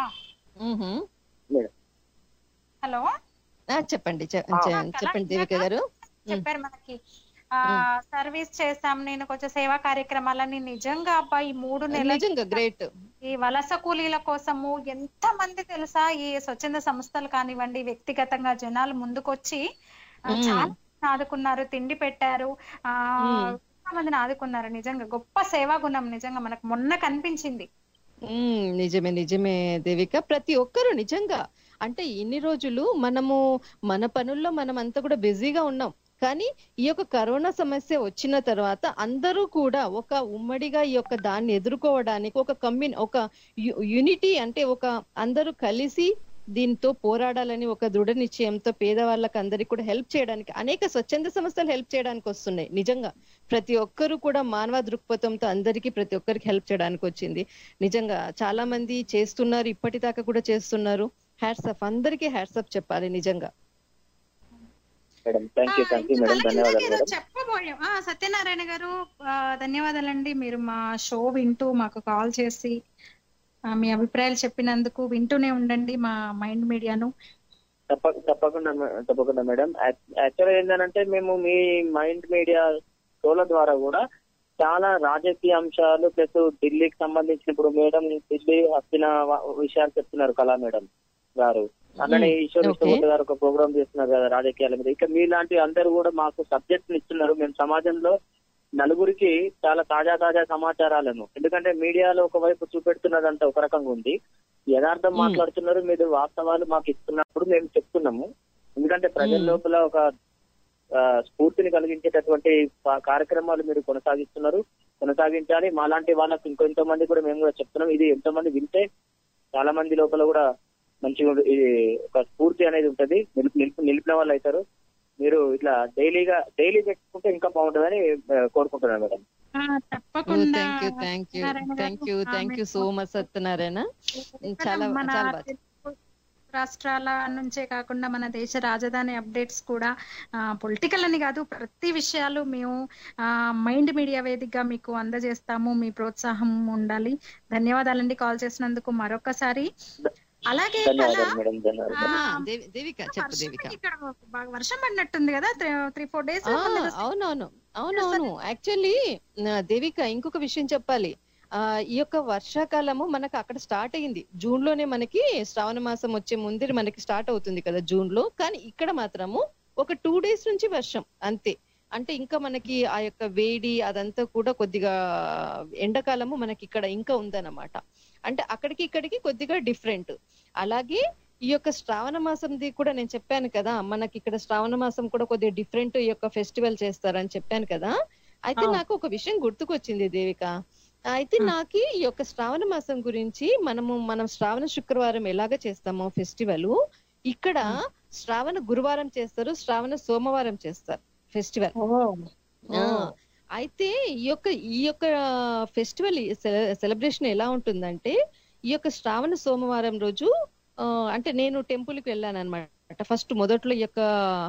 హలో ఆ, చెప్పండి చె- చె- చెప్పండి దేవిక గారు చెప్పారు మనకి ఆ సర్వీస్ చేస్తాం నేను కొంచెం సేవా కార్యక్రమాలని నిజంగా అబ్బా ఈ మూడు నెలలు నిజంగా గ్రేట్ ఈ వలస కూలీల కోసము ఎంత మంది తెలుసా ఈ స్వచ్ఛంద సంస్థలు కానివ్వండి వ్యక్తిగతంగా జనాలు ముందుకొచ్చి ఆ, మ్మ్. చాలా మందిని ఆదుకున్నారు తిండి పెట్టారు ఆ మ్మ్. చాలా మందిని ఆదుకున్నారు నిజంగా గొప్ప సేవా గుణం నిజంగా మనకు మొన్న కనిపించింది ఉమ్, నిజమే నిజమే దేవిక ప్రతి ఒక్కరు నిజంగా అంటే ఇన్ని రోజులు మనము మన పనుల్లో మనం అంతా కూడా బిజీగా ఉన్నాం కానీ ఈ యొక్క కరోనా సమస్య వచ్చిన తర్వాత అందరూ కూడా ఒక ఉమ్మడిగా ఈ యొక్క దాన్ని ఎదుర్కోవడానికి ఒక కమ్యూని ఒక యూనిటీ అంటే ఒక అందరూ కలిసి దీంతో పోరాడాలని ఒక దృఢ నిశ్చయంతో పేదవాళ్ళకి అందరికి కూడా హెల్ప్ చేయడానికి అనేక స్వచ్ఛంద సంస్థలు హెల్ప్ చేయడానికి వస్తున్నాయి నిజంగా ప్రతి ఒక్కరు కూడా మానవ దృక్పథంతో అందరికీ ప్రతి ఒక్కరికి హెల్ప్ చేయడానికి వచ్చింది నిజంగా చాలా మంది చేస్తున్నారు ఇప్పటిదాకా కూడా చేస్తున్నారు హ్యాట్సప్ అందరికీ హ్యాట్సప్ చెప్పాలి నిజంగా madam thank you thank you madam ధన్యవాదాలు మేడం చెప్పబోయాం ఆ, సత్యనారాయణ గారు ఆ, ధన్యవాదాలండి మీరు మా షో వింటూ మాకు కాల్ చేసి ఆ, మీ అభిప్రాయాలు చెప్పినందుకు వింటూనే ఉండండి మా మైండ్ మీడియాను తప్ప తప్పకుండా మే- తప్పకుండా మేడం యాక్చువల్ ఏంటంటే మేము మీ మైండ్ మీడియా షోల ద్వారా కూడా చాలా రాజకీయ అంశాలు ప్లస్ ఢిల్లీకి సంబంధించిన ఇప్పుడు మేడం ఢిల్లీ వచ్చిన వ- విషయాలు చెప్తున్నారు కళా మేడం గారు అలానే మ్మ్. ఈశ్వర్ Okay. విశ్వమూర్తి గారు ఒక ప్రోగ్రామ్ చేస్తున్నారు కదా రాజకీయాల మీద ఇక మీలాంటి అందరూ కూడా మాకు సబ్జెక్ట్ ఇస్తున్నారు మేము సమాజంలో నలుగురికి చాలా తాజా తాజా సమాచారాలను ఎందుకంటే మీడియాలో ఒకవైపు చూపెడుతున్నదంతా ఒక రకంగా ఉంది యథార్థం మ్మ్. మాట్లాడుతున్నారు మీరు వాస్తవాలు మాకు ఇస్తున్నప్పుడు మేము చెప్తున్నాము ఎందుకంటే ప్రజల మ్మ్. లోపల ఒక ఆ, స్ఫూర్తిని కలిగించేటటువంటి ప- కార్యక్రమాలు మీరు కొనసాగిస్తున్నారు కొనసాగించాలి మాలాంటి వాళ్ళకి ఇంకొంత మంది కూడా మేము కూడా చెప్తున్నాం ఇది ఎంతో మంది వింటే చాలా మంది లోపల కూడా మంచిగా ఉండు- ఇది ఒక స్ఫూర్తి అనేది ఉంటది నిలుపు నిలుపు నిలిపిన వాళ్ళు అవుతారు మీరు ఇట్లా డైలీగా డైలీ పెట్టుకుంటే ఇంకా బాగుంటుందని ఆ, కోరుకుంటున్నాను మేడం తప్పకుండా thank you thank you Satyanarayana garu. Thank you ఆ, థ్యాంక్ యూ మీకు సో మచ్ సత్యనారాయణ చాలా మన చాలా బాగా తెలుగు రాష్ట్రాల నుంచే కాకుండా మన దేశ రాజధాని అప్డేట్స్ కూడా పొలిటికల్ అని కాదు ప్రతి విషయాలు మేము మైండ్ మీడియా వేదికగా మీకు అందజేస్తాము మీ ప్రోత్సాహం ఉండాలి ధన్యవాదాలండి కాల్ చేసినందుకు మరొకసారి అలాగే కళ ధన్యవాదాలు మేడం ధన్యవాదాలు ఆ, దేవి- దేవిక చెప్పు దేవిక ఇక్కడ బాగా వర్షం పడినట్టుంది కదా త్రీ ఫోర్ డేస్ ఆ, అవునవును అవునవును యాక్చువల్లీ దేవిక ఇంకొక విషయం చెప్పాలి ఆ ఈ యొక్క వర్షాకాలము మనకు అక్కడ స్టార్ట్ అయింది జూన్ లోనే మనకి శ్రావణ మాసం వచ్చే ముందే మనకి స్టార్ట్ అవుతుంది కదా జూన్ లో కానీ ఇక్కడ మాత్రము ఒక టూ డేస్ నుంచి వర్షం అంతే అంటే ఇంకా మనకి ఆ యొక్క వేడి అదంతా కూడా కొద్దిగా ఎండాకాలము మనకి ఇక్కడ ఇంకా ఉందన్నమాట అంటే అక్కడికి ఇక్కడికి కొద్దిగా డిఫరెంట్ అలాగే ఈ యొక్క శ్రావణ మాసంది కూడా నేను చెప్పాను కదా మనకి ఇక్కడ శ్రావణ మాసం కూడా కొద్దిగా డిఫరెంట్ ఈ యొక్క ఫెస్టివల్ చేస్తారని చెప్పాను కదా అయితే ఆ. నాకు ఒక విషయం గుర్తుకొచ్చింది దేవిక అయితే నాకు ఈ యొక్క శ్రావణ మాసం గురించి మనము మనం శ్రావణ శుక్రవారం ఎలాగ చేస్తామో ఫెస్టివల్ ఇక్కడ శ్రావణ గురువారం చేస్తారు శ్రావణ సోమవారం చేస్తారు ఫెస్టివల్ ఆ, అయితే ఈ యొక్క ఈ యొక్క ఫెస్టివల్ సెలబ్రేషన్ ఎలా ఉంటుందంటే ఈ యొక్క శ్రావణ సోమవారం రోజు ఆ, అంటే నేను టెంపుల్ కి వెళ్ళాను అనమాట ఫస్ట్ మొదట్లో ఈ యొక్క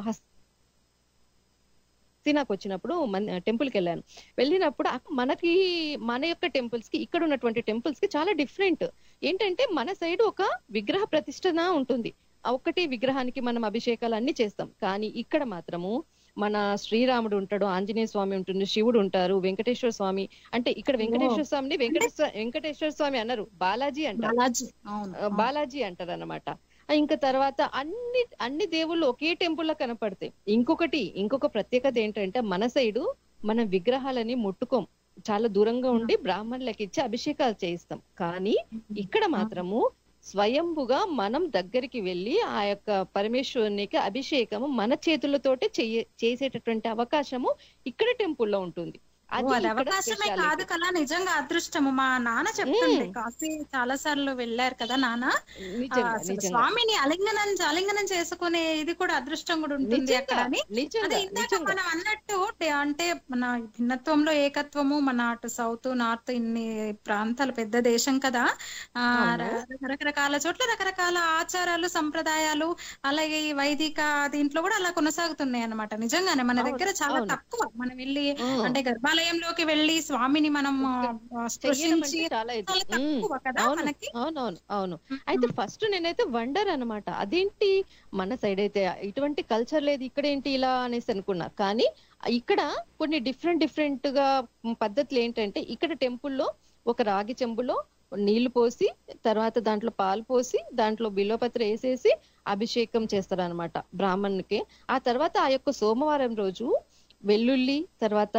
హస్తినాకు వచ్చినప్పుడు టెంపుల్ కి వెళ్ళాను వెళ్ళినప్పుడు అక్క- మనకి మన యొక్క టెంపుల్స్ కి ఇక్కడ ఉన్నటువంటి టెంపుల్స్ కి చాలా డిఫరెంట్ ఏంటంటే మన సైడ్ ఒక విగ్రహ ప్రతిష్టన ఉంటుంది ఆ ఒక్కటి విగ్రహానికి మనం అభిషేకాలు అన్ని చేస్తాం కానీ ఇక్కడ మాత్రము మన శ్రీరాముడు ఉంటాడు ఆంజనేయ స్వామి ఉంటుంది శివుడు ఉంటారు వెంకటేశ్వర స్వామి అంటే ఇక్కడ వెంకటేశ్వర స్వామిని వెంకటేశ్వర వెంకటేశ్వర స్వామి అన్నారు బాలాజీ అంటారు బాలాజీ అవును ఆ, బాలాజీ అంటారు అనమాట ఇంకా తర్వాత అన్ని అన్ని దేవుళ్ళు ఒకే టెంపుల్ లో కనపడతాయి ఇంకొకటి ఇంకొక ప్రత్యేకత ఏంటంటే మన సైడు మన విగ్రహాలని ముట్టుకోం చాలా దూరంగా ఉండి బ్రాహ్మణులకి ఇచ్చి అభిషేకాలు చేయిస్తాం కానీ ఇక్కడ మాత్రము స్వయంభుగా మనం దగ్గరికి వెళ్ళి ఆ యొక్క పరమేశ్వరునికి అభిషేకము మన చేతులతోటే చెయ్య చేసేటటువంటి అవకాశము ఇక్కడ టెంపుల్లో ఉంటుంది ఓ, అది అది ఇక్కడ అవకాశమే speciality. కాదు కదా నిజంగా అదృష్టము మా నాన్న చెప్తుండే మ్మ్. కాశీ చాలా సార్లు వెళ్ళారు కదా నాన్న నిజంగా, ఆ, అసలు నిజంగా. స్వామిని అలింగనం ఆలింగనం చేసుకునే ఇది కూడా అదృష్టం కూడా ఉంటుంది నిజంగా, అక్కడ అని నిజంగా, అదే ఇందాక నిజంగా. మనం అన్నట్టు టే- అంటే మన భిన్నత్వంలో ఏకత్వము మన అటు సౌత్ నార్త్ ఇన్ని ప్రాంతాలు పెద్ద దేశం కదా ఆ అవును. ర- రకరకాల చోట్ల రకరకాల ఆచారాలు సంప్రదాయాలు అలాగే ఈ వైదిక దీంట్లో కూడా అలా కొనసాగుతున్నాయి అన్నమాట నిజంగానే మన అవును, దగ్గర చాలా అవును. తక్కువ మనం వెళ్ళి ఉమ్. అంటే గర్భాలయంలోకి వెళ్ళి స్వామిని మనం ఆ, చెయ్యడం స్పృశించి అంటే చాలా ఇది. చాలా తక్కువ కదా అవును, మనకి అవునవును అవును అయితే ఫస్ట్ నేనైతే వండర్ అన్నమాట అదేంటి మన సైడ్ అయితే ఇటువంటి కల్చర్ లేదు ఇక్కడ ఏంటి ఇలా అనేసి అనుకున్నా కానీ ఇక్కడ కొన్ని డిఫరెంట్ డిఫరెంట్ గా పద్ధతులు ఏంటంటే ఇక్కడ టెంపుల్లో ఒక రాగి చెంబులో నీళ్లు పోసి తర్వాత దాంట్లో పాలు పోసి దాంట్లో బిల్వపత్ర వేసేసి అభిషేకం చేస్తారనమాట బ్రాహ్మణునికి ఆ తర్వాత ఆ యొక్క సోమవారం రోజు వెల్లుల్లి తర్వాత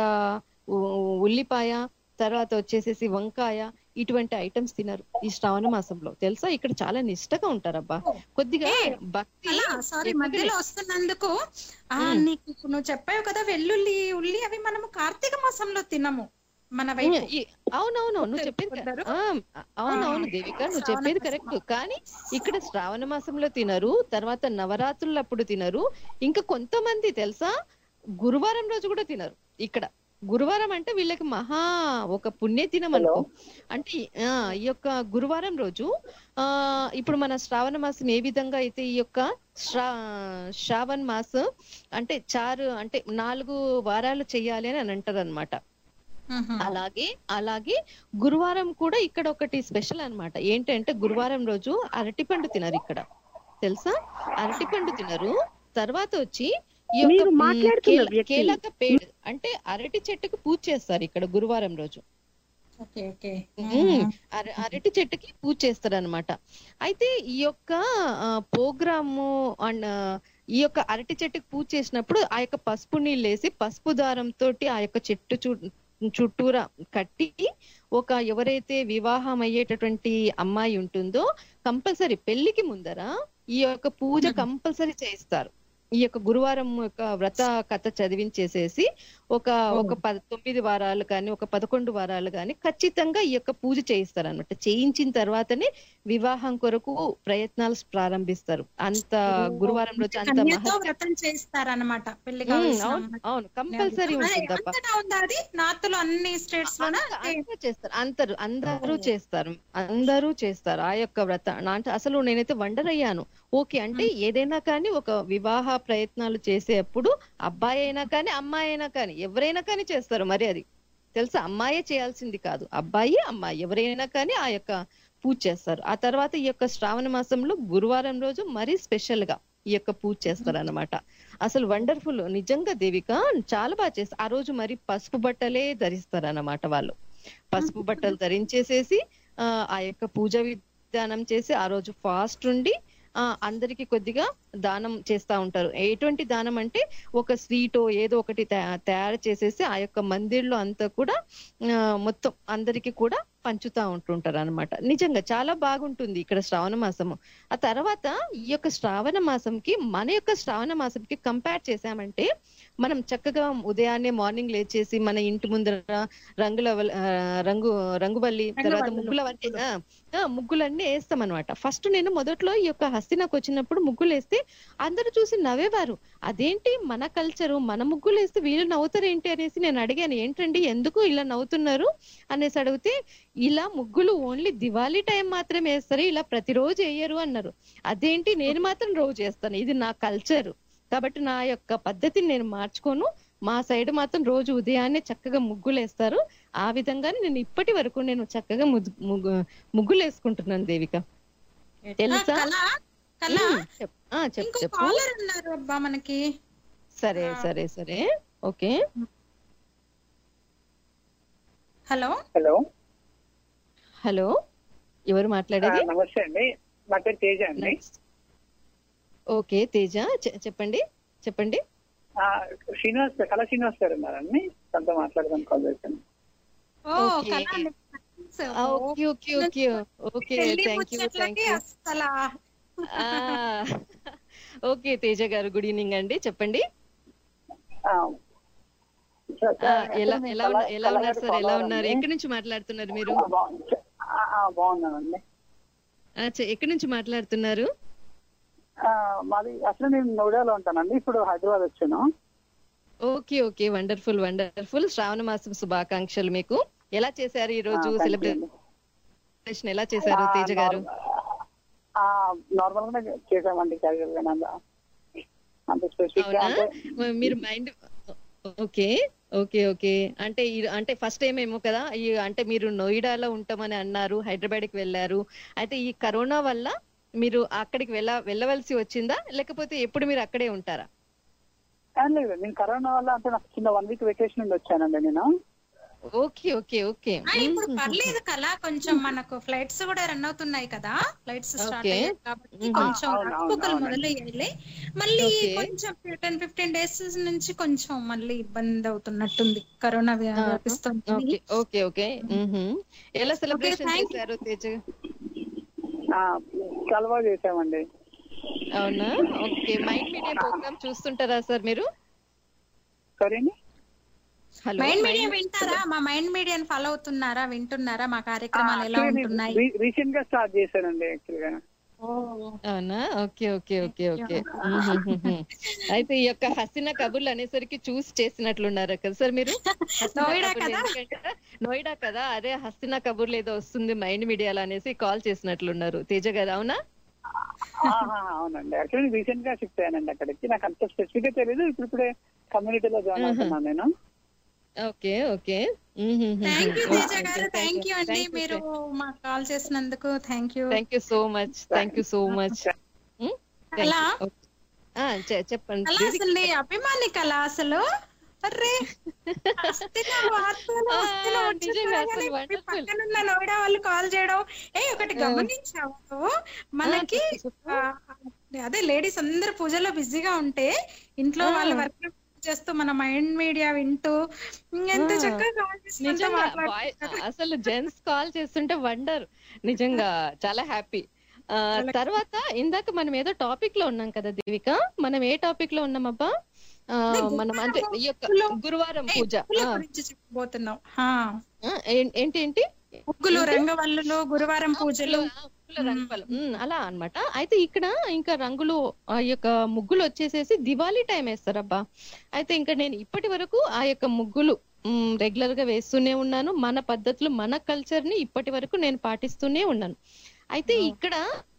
ఉ- ఉల్లిపాయ తర్వాత వచ్చేసేసి వంకాయ ఇటువంటి ఐటమ్స్ తినరు ఈ శ్రావణ మాసంలో తెలుసా ఇక్కడ చాలా నిష్టగా ఉంటారబ్బా కొద్దిగా భక్తి అలా సారీ ఎక్కువగానే. మధ్యలో వస్తున్నందుకు ఆ ఉమ్. నీకు నువ్వు చెప్పావు కదా వెల్లుల్లి ఉల్లి అవి మనము కార్తీక మాసంలో తినము మన వైపు ఈ- అవునవును నువ్వు చెప్పేది క- ఆ, అవునవును దేవిక నువ్వు చెప్పేది కరెక్ట్ కానీ ఇక్కడ శ్రావణ మాసంలో తినరు తర్వాత నవరాత్రులప్పుడు తినరు ఇంకా కొంతమంది తెలుసా గురువారం రోజు కూడా తినరు ఇక్కడ గురువారం అంటే వీళ్ళకి మహా ఒక పుణ్య దినం అనుకో అంటే ఆ, ఈ యొక్క గురువారం రోజు ఆ ఇప్పుడు మన శ్రావణ మాసం ఏ విధంగా అయితే ఈ యొక్క శ్రా శ్రావణ్ మాస్ అంటే చారు అంటే నాలుగు వారాలు చెయ్యాలి అని అంటారు అనమాట అలాగే అలాగే గురువారం కూడా ఇక్కడ ఒకటి స్పెషల్ అన్నమాట ఏంటంటే గురువారం రోజు అరటిపండు తినరు ఇక్కడ తెలుసా అరటిపండు తినరు తర్వాత వచ్చి ఈ యొక్క మీరు మ్, మాట్లాడుతున్న కేల- వ్యక్తి- కేలక పేడు అంటే అరటి చెట్టుకు పూజ చేస్తారు ఇక్కడ గురువారం రోజు ఓకే ఓకే ఉమ్, అర- అరటి చెట్టుకి పూజ చేస్తారు అనమాట అయితే ఈ యొక్క ప్రోగ్రాము అండ్ ఈ యొక్క అరటి చెట్టుకి పూజ చేసినప్పుడు ఆ యొక్క పసుపు నీళ్ళు వేసి పసుపు దారం తోటి ఆ యొక్క చెట్టు చూ చుట్టూరా కట్టి ఒక ఎవరైతే వివాహం అయ్యేటటువంటి అమ్మాయి ఉంటుందో కంపల్సరీ పెళ్లికి ముందర ఈ యొక్క పూజ కంపల్సరీ చేయిస్తారు ఈ యొక్క గురువారం యొక్క వ్రత కథ చదివించేసేసి ఒక ఒక పద తొమ్మిది వారాలు కానీ ఒక పదకొండు వారాలు కానీ ఖచ్చితంగా ఈ యొక్క పూజ చేయిస్తారు అనమాట చేయించిన తర్వాతనే వివాహం కొరకు ప్రయత్నాలు ప్రారంభిస్తారు అంత గురువారం రోజు అంత కన్యతో మహత్యం వ్రతం చేస్తారన్నమాట పెళ్లి ఉమ్, కావాల్సిన అవును అమ్మాయి. అవును కంపల్సరీ అదే, ఉంటుందప్ప అంతటా ఉందా అది నార్త్ లో అన్ని స్టేట్స్ లోనా అందరూ చేస్తారు అందరూ అందరూ చేస్తారు అందరూ చేస్తారు ఆ యొక్క వ్రత నా- అంటే అసలు నేనైతే వండర్ అయ్యాను ఓకే అంటే ఏదైనా కానీ ఒక వివాహ ప్రయత్నాలు చేసేప్పుడు అబ్బాయి అయినా కానీ అమ్మాయి అయినా కానీ ఎవరైనా కానీ చేస్తారు మరి అది తెలుసా అమ్మాయే చేయాల్సింది కాదు అబ్బాయి అమ్మాయి ఎవరైనా కానీ ఆ యొక్క పూజ చేస్తారు ఆ తర్వాత ఈ యొక్క శ్రావణ మాసంలో గురువారం రోజు మరీ స్పెషల్ గా ఈ యొక్క పూజ చేస్తారు అనమాట అసలు వండర్ఫుల్ నిజంగా దేవిక చాలా బాగా చేస్తారు ఆ రోజు మరి పసుపు బట్టలే ధరిస్తారు అన్నమాట వాళ్ళు పసుపు బట్టలు ధరించేసేసి ఆ ఆ యొక్క పూజ విధానం చేసి ఆ రోజు ఫాస్ట్ ఉండి ఆ అందరికి కొద్దిగా దానం చేస్తా ఉంటారు ఎటువంటి దానం అంటే ఒక స్వీటో ఏదో ఒకటి తయా- తయారు చేసేసి ఆ యొక్క మందిర్లో అంతా కూడా ఆ, మొత్తం అందరికి కూడా పంచుతా ఉంటుంటారు అనమాట నిజంగా చాలా బాగుంటుంది ఇక్కడ శ్రావణ మాసము ఆ తర్వాత ఈ యొక్క శ్రావణ మాసంకి మన యొక్క శ్రావణ మాసంకి కంపేర్ చేసామంటే మనం చక్కగా ఉదయాన్నే మార్నింగ్ లేచేసి మన ఇంటి ముందర రంగుల వల్- ఆ, రంగు రంగువల్లి తర్వాత రంగువల్లులు. ముగ్గులవన్నీ ఆ, ఆ, ముగ్గులన్నీ వేస్తాం అనమాట ఫస్ట్ నేను మొదట్లో ఈ యొక్క హస్తినాకు వచ్చినప్పుడు ముగ్గులు వేస్తే అందరూ చూసి నవ్వేవారు అదేంటి మన కల్చరు మన ముగ్గులు వేస్తే వీళ్ళు నవ్వుతారు ఏంటి అనేసి నేను అడిగాను ఏంటండి ఎందుకు ఇలా నవ్వుతున్నారు అనేసి అడిగితే ఇలా ముగ్గులు ఓన్లీ దివాళీ టైం మాత్రమే వేస్తారు ఇలా ప్రతిరోజు వేయరు అన్నారు అదేంటి నేను మాత్రం రోజు వేస్తాను ఇది నా కల్చర్ కాబట్టి నా యొక్క పద్ధతిని నేను మార్చుకోను మా సైడ్ మాత్రం రోజు ఉదయాన్నే చక్కగా ముగ్గులు వేస్తారు ఆ విధంగానే నేను ఇప్పటి వరకు నేను చక్కగా ముగ్గు- ముగ్గు- ముగ్గులు వేసుకుంటున్నాను దేవిక తెలుసా కళ కళ ఉమ్, చెప్- ఆ, చెప్పు ఇంకో చెప్పు కాలర్ ఉన్నారు అబ్బా మనకి సరే సరే సరే ఓకే హలో హలో హలో ఎవరు మాట్లాడేది నమస్తే అండి నా పేరు తేజ అండి ఓకే తేజ చె- చెప్పండి చెప్పండి ఆ, శ్రీనివాస్ కళా శ్రీనివాస్ గారు ఉన్నారండి తనతో మాట్లాడదాం కాల్ చేశాను ఓ ఓకే. కళా ఆ, ఓకే ఓకే ఓకే ఓకే పెళ్లి థ్యాంక్ యూ థ్యాంక్ ముచ్చట్లకి యూ అస్సలా okay Teja garu good evening అండి చెప్పండి ఆ, సార్, ఆ, ఎలా నేను ఎలా ఉన్నా- కళా- ఎలా కళా ఉన్నారు గారి సార్ ఎలా follower ఉన్నారు అండి. ఎక్కడి నుంచి మాట్లాడుతున్నారు మీరు ఆ, బాగున్నా- ఆ, ఆ, బాగున్నానండి ఆ, చె- ఎక్కడి నుంచి మాట్లాడుతున్నారు ఆ, మాది అసలు నేను నోయిడాలో ఉంటానండి ఇప్పుడు హైదరాబాద్ వచ్చాను ఓకే ఓకే వండర్ఫుల్ వండర్ఫుల్ శ్రావణ మాసం శుభాకాంక్షలు మీకు ఎలా చేశారు ఈ రోజు ఆ, thank you సెలబ్రేషన్ ఎలా చేశారు ఆ, తేజ గారు నార్మల్ గా చేసామండి క్యాజువల్ గా అంత అంత స్పెసిఫిక్ గా అవునా అంటే మ- మీరు మైండ్ ఓకే ఓకే ఓకే అంటే ఈ- అంటే ఫస్ట్ టైం ఏమో కదా ఈ అంటే మీరు నోయిడాలో ఉంటామని అన్నారు హైదరాబాద్ కి వెళ్ళారు అయితే ఈ కరోనా వల్ల మీరు అక్కడికి వెళ్ళ వెళ్ళవలసి వచ్చిందా లేకపోతే ఎప్పుడు మీరు అక్కడే ఉంటారా ఏం లేదు నేను కరోనా వల్ల అంటే నాకు చిన్న వన్ వీక్ వెకేషన్ నుండి వచ్చానండి నేను ఓకే ఓకే ఓకే ఆ, ఇప్పుడు పర్లేదు కదా కొంచెం మనకు ఫ్లైట్స్ కూడా రన్ అవుతున్నాయి కదా ఫ్లైట్స్ స్టార్ట్ Okay. అయ్యాయి కాబట్టి Mhm. కొంచెం అవును, అవును, రాకపోకలు అవునండి. మొదలయ్యాయి మళ్ళీ Okay. కొంచెం టెన్ ఫిఫ్టీన్ డేస్ నుంచి కొంచెం మళ్ళీ ఇబ్బంది అవుతున్నట్టుంది కరోనా వ్యా- వ్యాపిస్తుంది ఓకే ఓకే ఓకే మ్మ్హ్మ్. ఎలా సెలబ్రేషన్ thank you. చేశారు తేజ ఆ, చాలా బాగా చేసామండి అవునా ఓకే మైండ్ మీడియా ప్రోగ్రామ్ చూస్తుంటారా సార్ మీరు సరేండి హలో మైండ్ మీడియా వింటారా మా మైండ్ మీడియాని ఫాలో అవుతున్నారా వింటున్నారా మా కార్యక్రమాలు ఎలా ఉంటున్నాయి రీసెంట్ గా స్టార్ట్ చేశానండి యాక్చువల్ గా అవునా ఓకే ఓకే ఓకే ఓకే మ్మ్హ్మ్. అయితే ఈ యొక్క హసీనా కబుర్లు అనేసరికి చూసి చేసినట్లున్నారు కదా సార్ మీరు హసీనా నోయిడా కబుర్లు కదా? ఎందుకంటే నోయిడా కదా అదే హసీనా కబుర్లు ఏదో వస్తుంది మైండ్ మీడియాలో అనేసి కాల్ చేసినట్లున్నారు తేజ గారు అవునా ఆహా, అవునండి యాక్చువల్లీ రీసెంట్ గా షిఫ్ట్ అయ్యానండి అక్కడికి నాకు అంత స్పెసిఫిక్ గా తెలియదు ఇప్పుడు ఇప్పుడే కమ్యూనిటీలో జాయిన్ అవుతున్నాను నేను ఓకే ఓకే మ్మ్హ్మ్. Thank you okay, Teja garu thank thank you. You అండి Thank you, మీరు మాకు కాల్ చేసినందుకు thank you thank you so much thank you so much అలా చెప్పండి అలా అసలు నీ అభిమాని కళ అసలు అర్రే హస్తినా వార్తలు, హస్తినా ఆ, వచ్చేసారా నిజంగా అసలు కానీ wonderful. పక్కనున్న నోయిడా వాళ్ళు కాల్ చేయడం ఏ ఒకటి ఆ. గమనించావు నువ్వు? మనకి ఆ, అదే లేడీస్ అందరు పూజలో బిజీగా ఉంటే ఇంట్లో ఆ. వాళ్ళ వర్క్ చేస్తూ మన మైండ్ మీడియా వింటూ ఎంత ఆ. చక్కగా కాల్ చేస్తుంటే నిజంగా మాట్లాడుతున్నారు. boy- అసలు జెంట్స్ కాల్ చేస్తుంటే వండర్ నిజంగా చాలా హ్యాపీ తర్వాత ఇందాక మనం ఏదో టాపిక్ లో ఉన్నాం కదా దేవిక మనం ఏ టాపిక్ లో ఉన్నామబ్బా ఆ, మనం అంటే ఈ యొక్క గురువారం పూజ ముగ్గుల ఆ, గురించి చెప్పబోతున్నాం ఆ. ఆ, ఏం- ఏంటి ఏంటి ముగ్గులు ఏంటి? రంగవల్లులు గురువారం పూజలు ముగ్గుల రంగులు. ఉమ్, అలా అన్నమాట అయితే ఇక్కడ ఇంకా రంగులు ఆ యొక్క ముగ్గులు వచ్చేసేసి దివాళీ టైం వేస్తారబ్బా అయితే ఇంకా నేను ఇప్పటి వరకు ఆ యొక్క ముగ్గులు రెగ్యులర్ గా వేస్తూనే ఉన్నాను మన పద్ధతులు మన కల్చర్ ని ఇప్పటి వరకు నేను పాటిస్తూనే ఉన్నాను అయితే ఇక్కడ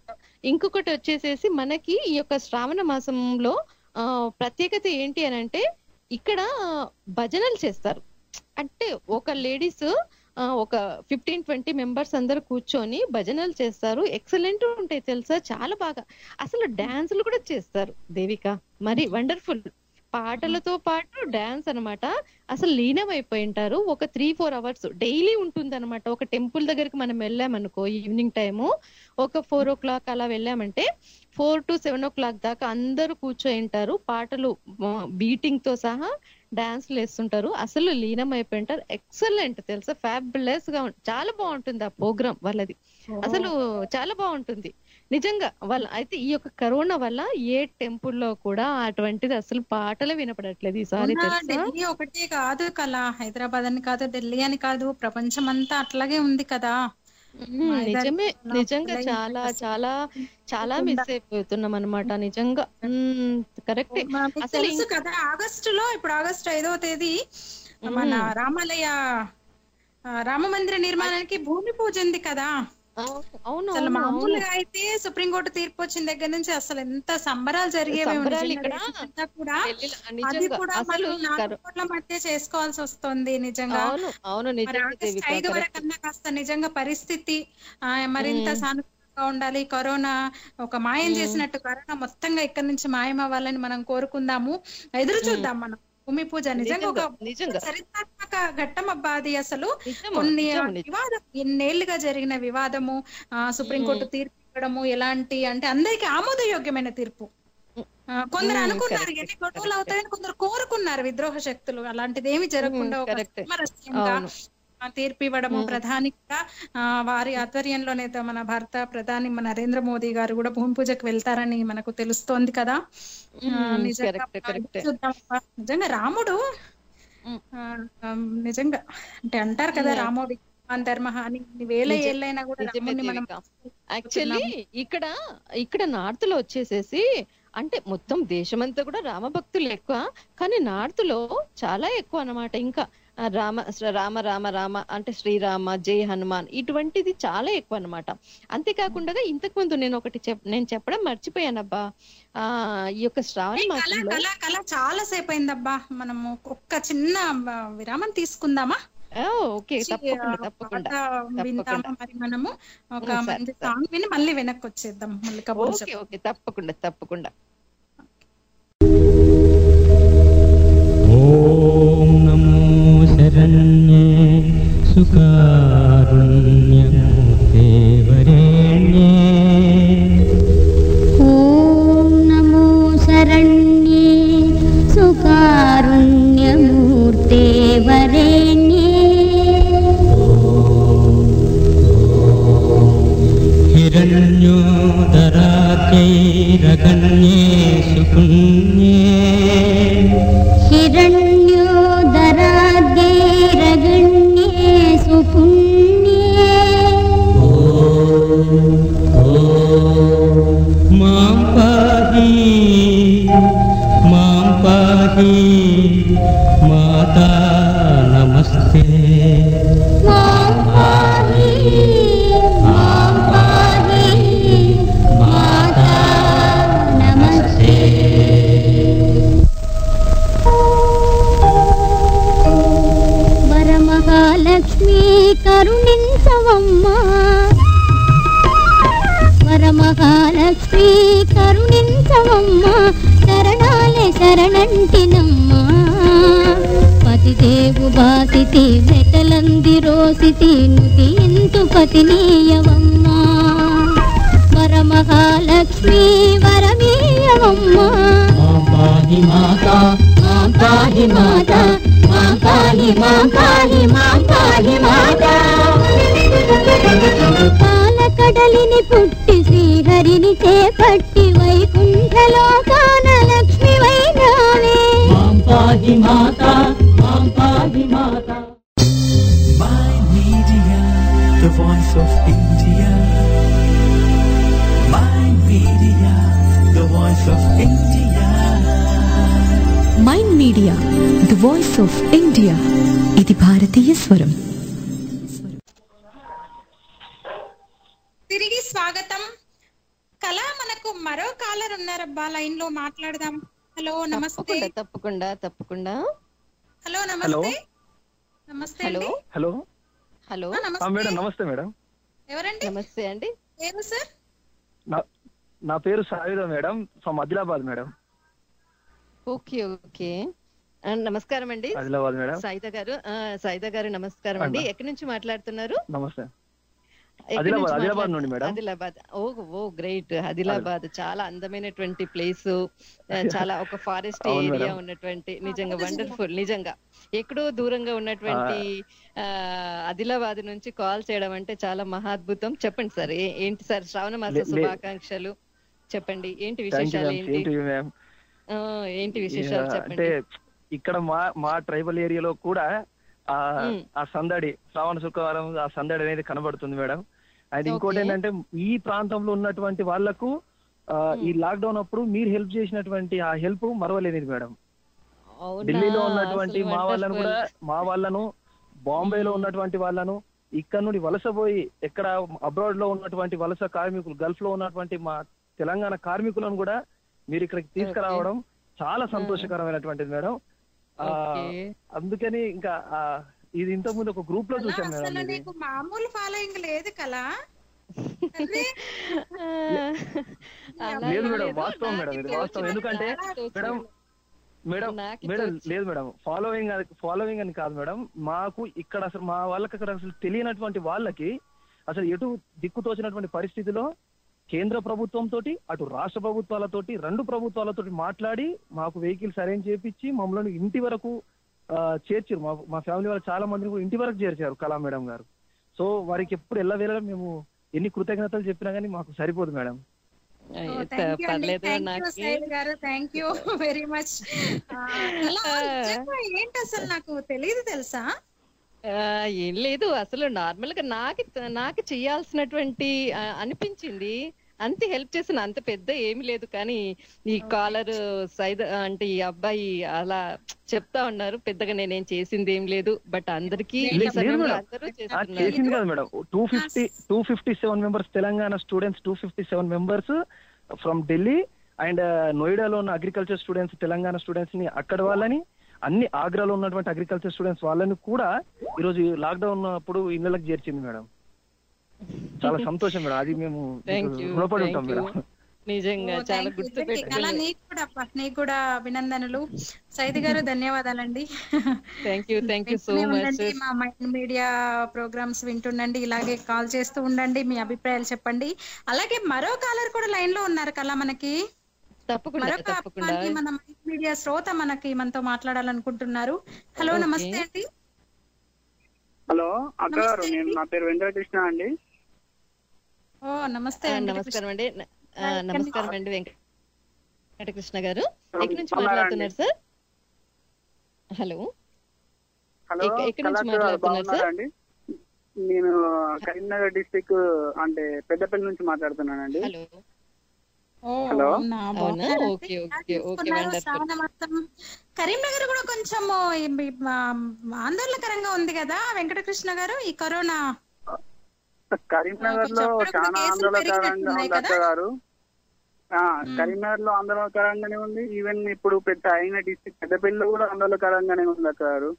ఇంకొకటి వచ్చేసేసి మనకి ఈ యొక్క శ్రావణ మాసంలో ఆ ప్రత్యేకత ఏంటి అని అంటే ఇక్కడ భజనలు చేస్తారు అంటే ఒక లేడీస్ ఒక ఫిఫ్టీన్ ట్వంటీ మెంబర్స్ అందరు కూర్చొని భజనలు చేస్తారు ఎక్సలెంట్ ఉంటాయి తెలుసా చాలా బాగా అసలు డాన్సులు కూడా చేస్తారు దేవిక మరి వండర్ఫుల్ పాటలతో పాటు డాన్స్ అన్నమాట అసలు లీనమైపోయి ఉంటారు ఒక త్రీ ఫోర్ అవర్స్ డైలీ ఉంటుంది అనమాట ఒక టెంపుల్ దగ్గరికి మనం వెళ్ళామనుకో ఈవినింగ్ టైము ఒక ఫోర్ ఓ క్లాక్ అలా వెళ్ళామంటే four to seven o'clock దాకా అందరూ కూర్చొని ఉంటారు పాటలు బీటింగ్ తో సహా డాన్స్లు వేస్తుంటారు అసలు లీనమైపోయి ఉంటారు ఎక్సలెంట్ తెలుసా ఫ్యాబులస్ గా ఉం- చాలా బాగుంటుంది ఆ ప్రోగ్రామ్ వాళ్ళది అసలు చాలా బాగుంటుంది నిజంగా వాళ్ళ అయితే ఈ యొక్క కరోనా వల్ల ఏ టెంపుల్ లో కూడా అటువంటిది అసలు పాటలు వినపడట్లేదు ఈసారి అవునా, తెలుసా ఢిల్లీ ఒకటే కాదు కలా హైదరాబాద్ అని కాదు ఢిల్లీ అని కాదు ప్రపంచం అంతా అట్లాగే ఉంది కదా ఉమ్, నిజమే నిజంగా చాలా చాలా చాలా మిస్ అయిపోతున్నాం అనమాట నిజంగా కరెక్టే మనకు అసలు తెలుసు కదా ఆగస్టు లో ఇప్పుడు ఆగస్టు ఐదవ తేదీ మన మ్మ్. రామాలయ ఆ, రామ మందిర నిర్మాణానికి భూమి పూజ ఉంది కదా అవును అసలు అవును, మామూలుగా అవును. అయితే సుప్రీంకోర్టు తీర్పు వచ్చిన దగ్గర నుంచి అసలు ఎంత సంబరాలు జరిగేవి సంబరాలు నిజంగా ఇక్కడ దేశమంతా కూడా ఢిల్లీలో అది నిజంగా కూడా అసలు మనం నాలుగు కరో- కోట్ల మధ్య చేసుకోవాల్సి వస్తుంది నిజంగా అవును అవును మరి నిజంగా ఆగస్టు దేవిక ఐదు correct. వరకన్నా కాస్త నిజంగా పరిస్థితి ఆ, మరింత మ్మ్. సానుకూలంగా క్షేమంగా ఉండాలి కరోనా ఒక మాయం చేసినట్టు కరోనా మొత్తంగా ఇక్కడి నుంచి మాయం అవ్వాలని మనం కోరుకుందాము ఎదురు చూద్దాం మనం భూమి పూజ నిజంగా ఒక నిజంగా, నిజంగా. చరిత్రాత్మక ఘట్టం అబ్బా అది అసలు నిజమా? కొన్ని నిజం, నిజం. వివాదం ఎన్నేళ్లుగా జరిగిన వివాదము ఆ, సుప్రీంకోర్టు తీర్పు ఇవ్వడము ఎలాంటి అంటే అందరికి ఆమోదయోగ్యమైన తీర్పు ఆ, కొందరు మ్మ్, అనుకున్నారు correct, ఎన్ని గొడవలు అవుతాయని కొందరు కోరుకున్నారు విద్రోహ శక్తులు అలాంటిది ఏమి జరగకుండా ఒక correct. సామరస్యంగా అవును. ఆ, తీర్పు ఇవ్వడము ప్రధాని కూడా ఆ, వారి ఆధ్వర్యంలోనే త- మన భారత ప్రధాని మన నరేంద్ర మోదీ గారు కూడా భూమి పూజకు వెళ్తారని మనకు తెలుస్తోంది కదా ఆ, మ్మ్, నిజంగా correct, correct. చూద్దాం అబ్బా. నిజంగా రాముడు ఆ, ఆ, నిజంగా అంటే అంటారు కదా మ్మ్. రామో విజ్ఞాన్ ధర్మ అని ఇన్ని వేల నిజం- ఏళ్ళైనా కూడా నిజమే రాముడిని మనం దేవిక. యాక్చువల్లీ ఇక్కడ ఇక్కడ నార్త్ లో వచ్చేసేసి అంటే మొత్తం దేశమంతా కూడా రామభక్తులు ఎక్కువ కానీ నార్త్ లో చాలా ఎక్కువ అన్నమాట ఇంకా ఆ, రామ శ్ర- రామ రామ రామ అంటే శ్రీరామ జై హనుమాన్ ఇటువంటిది చాలా ఎక్కువ అన్నమాట అంతేకాకుండా ఇంతకు ముందు నేను ఒకటి చెప్ నేను చెప్పడం మర్చిపోయానబ్బా ఆ ఈ యొక్క శ్రావణ కళ మాసంలో కళ కళ చాలా సేపు అయిందబ్బా మనము ఒక్క చిన్న ఆ, విరామం తీసుకుందామా ఆ, ఓకే తప్పకుండా ఆ, తప్పకుండా పాట విందామా తప్పకుండా మరి మనము ఒక ఉమ్, సరే, మంచి సరే. సాంగ్ విని మళ్ళీ వెనక్కి వచ్చేద్దాం మళ్ళీ కబుర్లు ఓకే చెప్దాం. ఓకే తప్పకుండా తప్పకుండా ॐ नमो शरण्ये सुकारुण्यमूर्ते वरेण्ये ॐ नमो शरण्ये सुकारुण्यमूर्ते वरेण्ये हिरण्योदरात्यैरगण्ये सुपुण्ये हिरण्योदराद्यैरगण्ये सुपुण्ये मां पाहि मां पाहि माता नमस्ते मां पाहि मां पाहि माता नमस्ते వరమహాలక్ష్మి కరుణించవమ్మా వరమహాలక్ష్మి కరుణించవమ్మా శరణాలే శరణంటినమ్మా పతిదేవు బాసితి వెతలంది రోసితి నుతి ఇంతు పతినీయవమ్మా వరమహాలక్ష్మి వరమీయవమ్మా मां पाहि माता మాం పాహి మాత మాం పాహి మాం పాహి మాం పాహి మాత పాలకడలిని పుట్టి శ్రీహరిని చేపట్టి వైకుంఠలోకాన లక్ష్మి వైరావే मां पाहि माता मां पाहि माता My media, the voice of India. My media, the voice of India. Mind media the voice of India ఇది భారతీయ స్వరం తిరిగి స్వాగతం కళ మనకు మరో కాలర్ ఉన్నారబ్బా లైన్ లో మాట్లాడదాం హలో నమస్తే తప్పకుండా తప్పకుండా తప్పకుండా హలో నమస్తే నమస్తే హలో అండి హలో హలో ఆ, ఆ, నమస్తే మేడం నమస్తే మేడం ఎవరండి నమస్తే అండి పేరు సార్ నా నా పేరు సాయుధ madam from Adilabad madam okay okay ఆ, నమస్కారం అండి ఆదిలాబాద్ మేడం సాయిత గారు ఆ, సాయిత గారు నమస్కారం అండి అన్నా. ఎక్కడి నుంచి మాట్లాడుతున్నారు నమస్తే ఎక్కడి ఆదిలాబాద్ నుంచి ఆదిలాబాద్ మాట్లాడు- నుండి మేడం ఆదిలాబాద్ ఓ ఓ గ్రేట్ ఆదిలాబాద్ చాలా అందమైనటువంటి ప్లేస్ చాలా ఒక ఫారెస్ట్ అవును ఏరియా మేడం. ఉన్నటువంటి నిజంగా వండర్ఫుల్ నిజంగా ఎక్కడో దూరంగా ఉన్నటువంటి ఆ, ఆదిలాబాద్ నుంచి కాల్ చేయడం అంటే చాలా మహాద్భుతం చెప్పండి సార్ ఏ- ఏంటి సార్ శ్రావణ మాస లే- లే- శుభాకాంక్షలు చెప్పండి ఏంటి థ్యాంక్ యూ విశేషాలు మ్యామ్ ఏంటి సేమ్ టు మ్యామ్ ఆ, ఏంటి విశేషాలు అంటే చెప్పండి ఇక్కడ మా మా ట్రైబల్ ఏరియాలో కూడా ఆ మ్మ్. ఆ సందడి శ్రావణ శుక్రవారం ఆ సందడి అనేది కనబడుతుంది మేడం అండ్ ఇంకోటి Okay. ఏంటంటే ఈ ప్రాంతంలో ఉన్నటువంటి వాళ్లకు ఆ, ఈ లాక్డౌన్ అప్పుడు మీరు హెల్ప్ చేసినటువంటి ఆ హెల్ప్ మరవలేదు మేడం అవునా? ఢిల్లీలో ఉన్నటువంటి అసలు మా వాళ్ళను కూడా wonderful. మా వాళ్ళను బాంబేలో ఉన్నటువంటి వాళ్ళను ఇక్కడ నుండి వలసపోయి ఎక్కడ అబ్రాడ్ లో ఉన్నటువంటి వలస కార్మికులు గల్ఫ్ లో ఉన్నటువంటి మా తెలంగాణ కార్మికులను కూడా మీరు ఇక్కడికి తీసుకురావడం చాలా సంతోషకరమైనటువంటిది మేడం ఆ, Okay. అందుకని ఇంకా ఆ, ఇది ఇంతకు ముందు ఒక గ్రూప్ లో చూసాం మేడం అసలు ఇది నీకు మామూలు ఫాలోయింగ్ లేదు కదా అలా లేదు ఏం మేడం లేదు. వాస్తవం మేడం ఇది వాస్తవం ఎందుకంటే మేడం మేడం మేడం లేదు మేడం ఫాలోయింగ్ ఫాలోయింగ్ అని కాదు మేడం మాకు ఇక్కడ అసలు మా వాళ్ళకి అక్కడ అసలు తెలియనటువంటి వాళ్ళకి అసలు ఎటు దిక్కు తోచినటువంటి పరిస్థితిలో కేంద్ర ప్రభుత్వంతో అటు రాష్ట్ర ప్రభుత్వాలతోటి రెండు ప్రభుత్వాలతోటి మాట్లాడి మాకు వెహికల్స్ అరేంజ్ చేపించి మమ్మల్ని ఇంటి వరకు ఆ, చేర్చారు మా మా ఫ్యామిలీ వాళ్ళు చాలా మందిని కూడా ఇంటి వరకు చేర్చారు కళా మేడం గారు సో వారికి ఎప్పుడు ఎల్లవేళ మేము ఎన్ని కృతజ్ఞతలు చెప్పినా కానీ మాకు సరిపోదు మేడం థ్యాంక్ యూ అండి పర్లేదు థ్యాంక్ యూ నాకు శైల్ గారు థ్యాంక్ యూ వెరీ మచ్ ఏంటి అసలు నాకు తెలియదు తెలుసా ఆ, ఏం లేదు అసలు నార్మల్ గా నాకు నాకు చేయాల్సినటువంటి ఆ, అనిపించింది అంతే హెల్ప్ చేసిన అంత పెద్ద ఏమి లేదు కానీ ఈ కాలర్ సైడ్ అంటే ఈ అబ్బాయి అలా చెప్తా ఉన్నారు పెద్దగా నేనేం చేసింది ఏం లేదు బట్ అందరికీ ఈ లేదు లేదు సమయంలో మేడం అందరూ ఆ, చేస్తున్నారు చేసింది కాదు madam two fifty two fifty seven members Telangana students two fifty seven members from Delhi and నోయిడాలో ఉన్న అగ్రికల్చర్ స్టూడెంట్స్ తెలంగాణ స్టూడెంట్స్ ని అక్కడ వాళ్ళని అన్ని ఆగ్రాలో ఉన్నటువంటి అగ్రికల్చర్ స్టూడెంట్స్ వాళ్ళని కూడా ఈరోజు లాక్డౌన్ అప్పుడు ఇళ్ళకి చేర్చింది మేడం చాలా సంతోషం మేడం అది మేము థ్యాంక్ మీకు యూ రుణపడి ఉంటాం మేడం నిజంగా ఓ, చాలా thank you. గుర్తు ఇద్దరికి. అలా పెట్టుకుని నీకు కూడా అబ్బా, నీకు కూడా అభినందనలు సైది గారు ధన్యవాదాలండి thank you thank you so వింటూనే మచ్ ఉండండి మా మైండ్ మీడియా ప్రోగ్రామ్స్ వింటుండండి ఇలాగే కాల్ చేస్తూ ఉండండి మీ అభిప్రాయాలు చెప్పండి అలాగే మరో కాలర్ కూడా లైన్ లో ఉన్నారు కదా మనకి తప్పకుండా మరొక తప్పకుండా అభిమాని మన మైండ్ మీడియా శ్రోత మనకి మనతో మాట్లాడాలనుకుంటున్నారు హలో Okay. నమస్తే అండి హలో అక్క గారు నేను నా పేరు వెంకటకృష్ణ అండి ఓ నమస్తే ఆ, అండి. నమస్కారం అండి న- ఆ, ఎక్కడి నుంచి? నమస్కారం అండి వెంకటకృష్ణ గారు ఎక్కడి నుంచి బాగున్నారా మాట్లాడుతున్నారు సార్ హలో హలో ఎక్క- ఎక్కడి నుంచి కళాకారు మాట్లాడుతున్నారు సార్? బాగున్నారా అండి నేను కరీంనగర్ డిస్టిక్ అంటే పెద్దపల్లి నుంచి మాట్లాడుతున్నానండి హలో ఓ, హలో. అవునా? అవునా బాగున్నారండి? ఓకే ఓకే ఓకే తీసుకున్నారు. వండర్ఫుల్ శ్రావణ మాసం కరీంనగర్ కూడా కొంచెం ఆందోళనకరంగా ఉంది కదా వెంకటకృష్ణ గారు ఈ కరోనా కరీంనగర్ లో కొంచెం చాలా కేసులు ఆందోళనకరంగా పెరిగినట్టున్నాయి ఉంది అక్క కదా? గారు ఆ, కరీంనగర్ లో ఆందోళనకరంగానే ఉంది ఈవెన్ ఇప్పుడు పెద్ద అయిన డిస్టిక్ పెద్దపల్లిలో కూడా ఆందోళనకరంగానే ఉంది అక్క గారు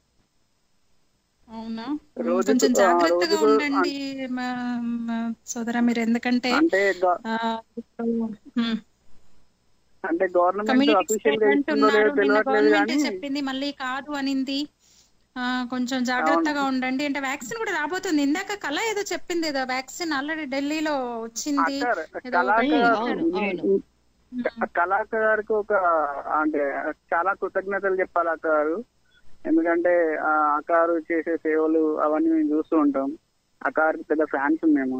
అవునా రోజుకు- కొంచెం ఆ, జాగ్రత్తగా రోజుకు- ఉండండి మా- మా సోదరా మీరు ఎందుకంటే అంటే గ- ఆ, ఇప్పుడు, ఉమ్, అంటే గవర్నమెంట్ కమ్యూనిటీ అఫీషియల్ గా స్టేట్ ఇస్తుందో లేదో అంటున్నారు నిన్న తెలియట్లేదు గవర్నమెంట్ కానీ చెప్పింది మళ్ళీ కాదు అనింది ఆ, కొంచెం జాగ్రత్తగా ఉండండి అంటే వ్యాక్సిన్ కూడా రాబోతుంది ఇందాక కళ ఏదో చెప్పింది ఏదో వ్యాక్సిన్ ఆల్రెడీ ఢిల్లీలో వచ్చింది అక్క ఏదో కళాకారు అవును, అవును. కళాకారు గారికి ఒక అంటే చాలా కృతజ్ఞతలు చెప్పాలి అక్క గారు ఎందుకంటే ఆ అక్కారు చేసే సేవలు అవన్నీ మేము చూస్తూ ఉంటాం అక్కారికి పెద్ద ఫ్యాన్స్ మేము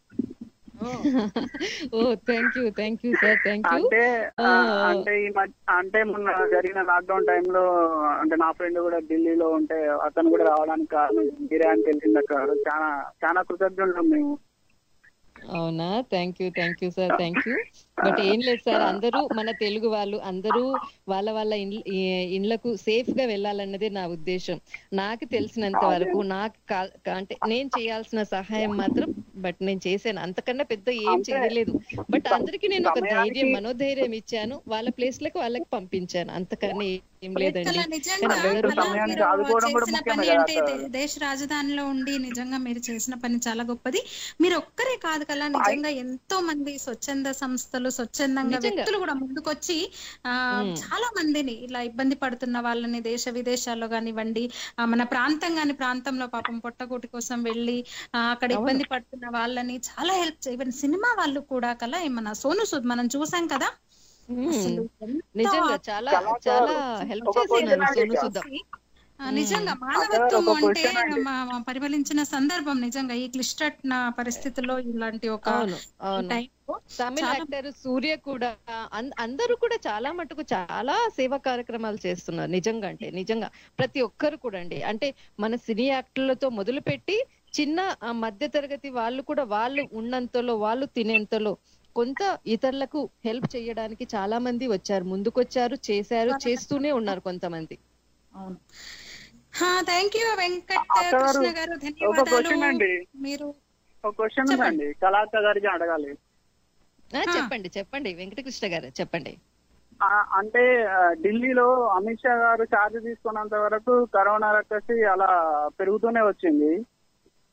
ఓ thank you thank you sir thank you అంటే ఆ, అంటే ఈ మధ్య అంటే మొన్న జరిగిన లాక్డౌన్ టైంలో అంటే నా ఫ్రెండ్ కూడా ఢిల్లీలో ఉంటే అతను కూడా రావడానికి కారణం మీరే అని తెలిసింది అక్క గారు చాలా చాలా కృతజ్ఞతలు మేము అవునా thank you thank you sir thank you but ఏం లేదు సార్ అందరూ మన తెలుగు వాళ్ళు అందరూ వాళ్ళ వాళ్ళ ఇండ్ల- ఈ- ఇండ్లకు సేఫ్ గా వెళ్ళాలన్నదే నా ఉద్దేశం నాకు తెలిసినంత వరకు నాకు కా- కా- అంటే నేను చేయాల్సిన సహాయం మాత్రం బట్ నేను చేశాను అంతకన్నా పెద్ద ఏం అంటే చేయలేదు బట్ అందరికి నేను ఒక ధైర్యం సమయానికి- మనోధైర్యం ఇచ్చాను వాళ్ళ ప్లేస్ లకు వాళ్ళకి పంపించాను అంతకన్నా ఏం లేదండి కళ నిజంగా కానీ అందరూ కళ సమయానికి మీరు ఆదుకోవడం కూడా చేసిన ముఖ్యమే పని కదా అంటే అక్క. దే- దేశ రాజధానిలో ఉండి నిజంగా మీరు చేసిన పని చాలా గొప్పది మీరు ఒక్కరే కాదు కదా నిజంగా ఎంతో మంది స్వచ్ఛంద సంస్థలు స్వచ్ఛందంగా నిజంగా. వ్యక్తులు కూడా ముందుకొచ్చి ఆ మ్మ్. చాలా మందిని ఇలా ఇబ్బంది పడుతున్న వాళ్ళని దేశ విదేశాల్లో కానివ్వండి ఆ, మన ప్రాంతం కాని ప్రాంతంలో పాపం పొట్టకూటి కోసం వెళ్ళి ఆ, అక్కడ అవును. ఇబ్బంది పడుతున్న వాళ్ళని చాలా హెల్ప్ ఈవెన్ సినిమా వాళ్ళు కూడా కల మన సోను సూద్ మనం చూసాం కదా మ్మ్. అసలు ఎంత నిజంగా చాలా కళాకారు- చాలా హెల్ప్ ఒక చేసినారు question సోను అడిగా. సుద్దా ఆ, నిజంగా అక్కడ మానవత్వం ఒక అంటే question అండి. మా- మా పరిపాలించిన సందర్భం నిజంగా ఈ క్లిష్ట పరిస్థితుల్లో ఇలాంటి ఒక అవును అవును టైంలో తమిళ చాలా- యాక్టర్ సూర్య కూడా అన్- అందరూ కూడా చాలా మటుకు చాలా సేవా కార్యక్రమాలు చేస్తున్నారు నిజంగా అంటే నిజంగా ప్రతి ఒక్కరు కూడా అండి అంటే మన సినీ యాక్టర్లతో మొదలుపెట్టి చిన్న ఆ, మధ్య తరగతి వాళ్ళు కూడా వాళ్ళు ఉన్నంతలో వాళ్ళు తినేంతలో కొంత ఇతరులకు హెల్ప్ చేయడానికి చాలా మంది వచ్చారు ముందుకొచ్చారు చేశారు చేస్తూనే ఉన్నారు కొంతమంది అవును థ్యాంక్ యూ వెంకట్ అక్క గారు, కృష్ణ గారు ఒక క్వశ్చన్ ధన్యవాదాలు అండి మీరు ఒక క్వశ్చన్ ఉందండి కళాకారు గారికి అడగాలి ఆ, చెప్పండి చెప్పండి వెంకటకృష్ణ గారు చెప్పండి ఆ, అంటే ఆ, ఢిల్లీలో అమిత్ షా గారు ఛార్జ్ తీసుకున్నంత వరకు కరోనా రక్కసి అలా పెరుగుతూనే వచ్చింది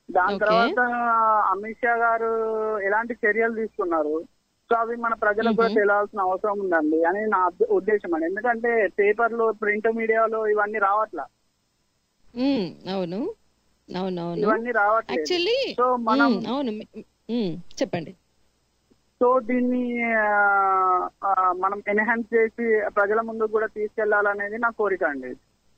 దాని Okay. తర్వాత అమిత్ షా గారు ఎలాంటి చర్యలు తీసుకున్నారు సో అవి మన ప్రజలకు కూడా Mhm. తెలియాల్సిన అవసరం ఉందండి అని నా ఉద్ద- ఉద్దేశం అండి ఎందుకంటే పేపర్లు ప్రింట్ మీడియాలో ఇవన్నీ రావట్లా ఉమ్, అవును అవునవును ఇవన్నీ రావట్లేదు యాక్చువల్లీ సో మనం అవును ఉమ్, చెప్పండి సో దీన్ని ఆ, ఆ, మనం ఎన్హాన్స్ చేసి ప్రజల ముందుకు కూడా తీసుకెళ్లాలనేది నా కోరిక అండి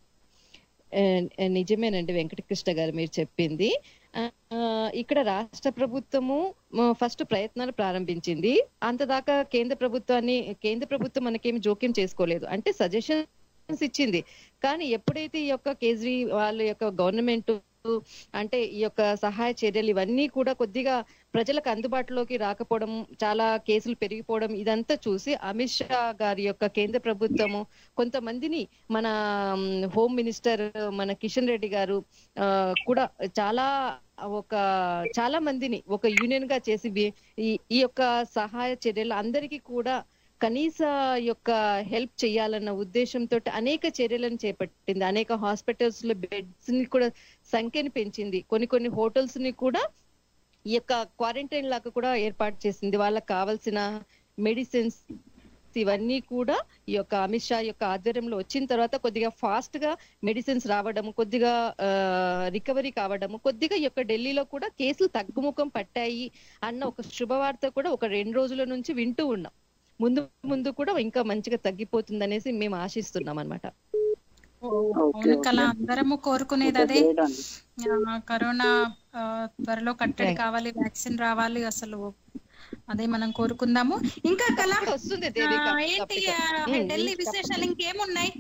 ఆ, నిజమేనండి వెంకటకృష్ణ గారు మీరు చెప్పింది ఆ, ఆ, ఇక్కడ రాష్ట్ర ప్రభుత్వము ఫస్ట్ ప్రయత్నాలు ప్రారంభించింది అంతదాకా కేంద్ర ప్రభుత్వాన్ని కేంద్ర ప్రభుత్వం మనకేమి జోక్యం చేసుకోలేదు అంటే సజెషన్స్ ఇచ్చింది కానీ ఎప్పుడైతే ఈ యొక్క కేజ్రీవాల్ యొక్క గవర్నమెంట్ అంటే ఈ యొక్క సహాయ చర్యలు ఇవన్నీ కూడా కొద్దిగా ప్రజలకు అందుబాటులోకి రాకపోవడం చాలా కేసులు పెరిగిపోవడం ఇదంతా చూసి అమిత్ షా గారి యొక్క కేంద్ర ప్రభుత్వము కొంతమందిని మన మ్, హోమ్ మినిస్టర్ మన కిషన్ రెడ్డి గారు ఆ, కూడా చాలా ఒక చాలా మందిని ఒక యూనియన్ గా చేసి వి- ఈ ఈ యొక్క సహాయ చర్యలు అందరికీ కూడా కనీస యొక్క హెల్ప్ చేయాలన్న ఉద్దేశంతో అనేక చర్యలను చేపట్టింది అనేక హాస్పిటల్స్ లో బెడ్స్ ని కూడా సంఖ్యని పెంచింది కొన్ని కొన్ని హోటల్స్ ని కూడా ఈ యొక్క క్వారంటైన్ లాగా కూడా ఏర్పాటు చేసింది వాళ్ళకి కావాల్సిన మెడిసిన్స్ ఇవన్నీ కూడా ఈ యొక్క అమిత్ షా యొక్క ఆధ్వర్యంలో వచ్చిన తర్వాత కొద్దిగా ఫాస్ట్ గా మెడిసిన్స్ రావడం కొద్దిగా రికవరీ కావడము కొద్దిగా ఈ యొక్క ఢిల్లీలో కూడా కేసులు తగ్గుముఖం పట్టాయి అన్న ఒక శుభవార్త కూడా ఒక రెండు రోజుల నుంచి వింటూ ఉన్నాం ముందు ముందు కూడా ఇంకా మంచిగా తగ్గిపోతుంది అనేసి మేము ఆశిస్తున్నాం అనమాట అవును కల అందరము కోరుకునేది అదే ఆ, కరోనా ఆ, త్వరలో కట్టడి కావాలి వ్యాక్సిన్ రావాలి అసలు అదే మనం కోరుకుందాము ఇంకా కల వస్తుంది ఆ, దేవిక, ఏంటి తప్పక. ఆ, ఉమ్, ఢిల్లీ ఉమ్, విశేషాలు ఇంకేమున్నాయి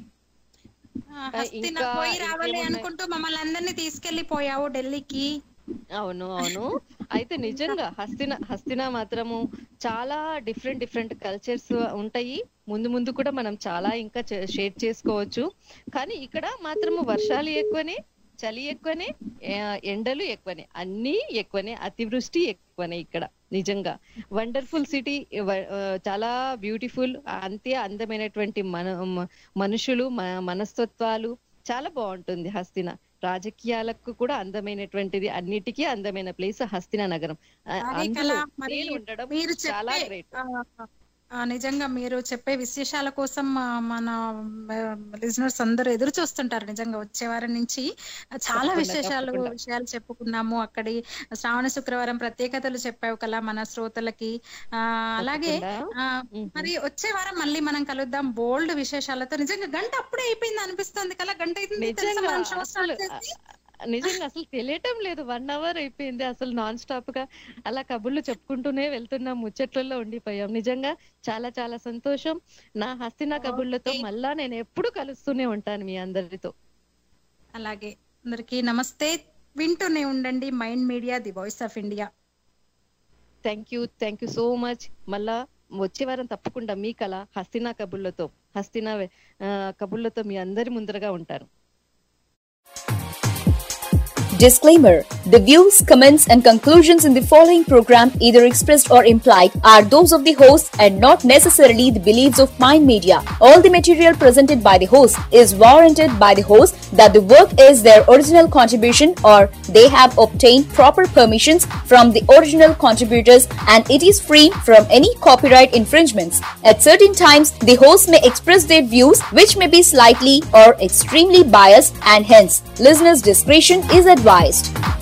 ఆ, హస్తిన ఇంకా పోయి రావాలి ఇంకేమున్నాయి? అనుకుంటూ మమ్మల్ని అందరినీ తీసుకెళ్లిపోయావు ఢిల్లీకి అవును అవును అయితే నిజంగా హస్తిన హస్తిన మాత్రము చాలా డిఫరెంట్ డిఫరెంట్ కల్చర్స్ ఉంటాయి ముందు ముందు కూడా మనం చాలా ఇంకా షేర్ చేసుకోవచ్చు కానీ ఇక్కడ మాత్రము వర్షాలు ఎక్కువనే చలి ఎక్కువనే ఆ, ఎండలు ఎక్కువనే అన్నీ ఎక్కువనే అతివృష్టి ఎక్కువనే ఇక్కడ నిజంగా వండర్ఫుల్ సిటీ చాలా బ్యూటిఫుల్ అంతే అందమైనటువంటి మన మ- మనుషులు మ- మనస్తత్వాలు చాలా బాగుంటుంది హస్తిన రాజకీయాలకు కూడా అందమైనటువంటిది అన్నిటికీ అందమైన ప్లేస్ హస్తిన నగరం ఆ, అదే అందులో కల మరి నేను ఉండడం మీరు చాలా చెప్పే గ్రేట్ ఆ, ఆ, నిజంగా మీరు చెప్పే విశేషాల కోసం ఆ, మన లిజనర్స్ అందరూ ఎదురు చూస్తుంటారు నిజంగా వచ్చే వారం నుంచి చాలా తప్పకుండా, విశేషాలు తప్పకుండా. విషయాలు చెప్పుకున్నాము అక్కడి శ్రావణ శుక్రవారం ప్రత్యేకతలు చెప్పావు కదా మన శ్రోతలకి ఆ, అలాగే తప్పకుండా. ఆ, మరి వచ్చే వారం మళ్ళీ మనం కలుద్దాం బోల్డ్ విశేషాలతో నిజంగా గంట అప్పుడే అయిపోయింది అనిపిస్తుంది కదా గంట అయింది తెలుసా నిజంగా మనం show అసలు start చేసి? నిజంగా అసలు తెలియటం లేదు వన్ అవర్ అయిపోయింది అసలు నాన్ స్టాప్ గా అలా కబుర్లు చెప్పుకుంటూనే వెళ్తున్నాం ముచ్చట్లలో ఉండిపోయాం నిజంగా చాలా చాలా సంతోషం నా హస్తిన కబుర్లతో మళ్ళా నేను ఎప్పుడు కలుస్తూనే ఉంటాను మీ అందరితో అలాగే అందరికీ నమస్తే వింటూనే ఉండండి mind media the voice of India thank you thank you so much మళ్ళా వచ్చే వారం తప్పకుండా మీ కళ హస్తినా కబుర్లతో హస్తినా ఆ, కబుర్లతో మీ అందరి ముందరగా ఉంటారు Disclaimer The views, comments, and conclusions in the following program, either expressed or implied, are those of the host and not necessarily the beliefs of Mind Media. All the material presented by the host is warranted by the host that the work is their original contribution or they have obtained proper permissions from the original contributors and it is free from any copyright infringements. At certain times, the host may express their views which may be slightly or extremely biased and hence listeners' discretion is advised.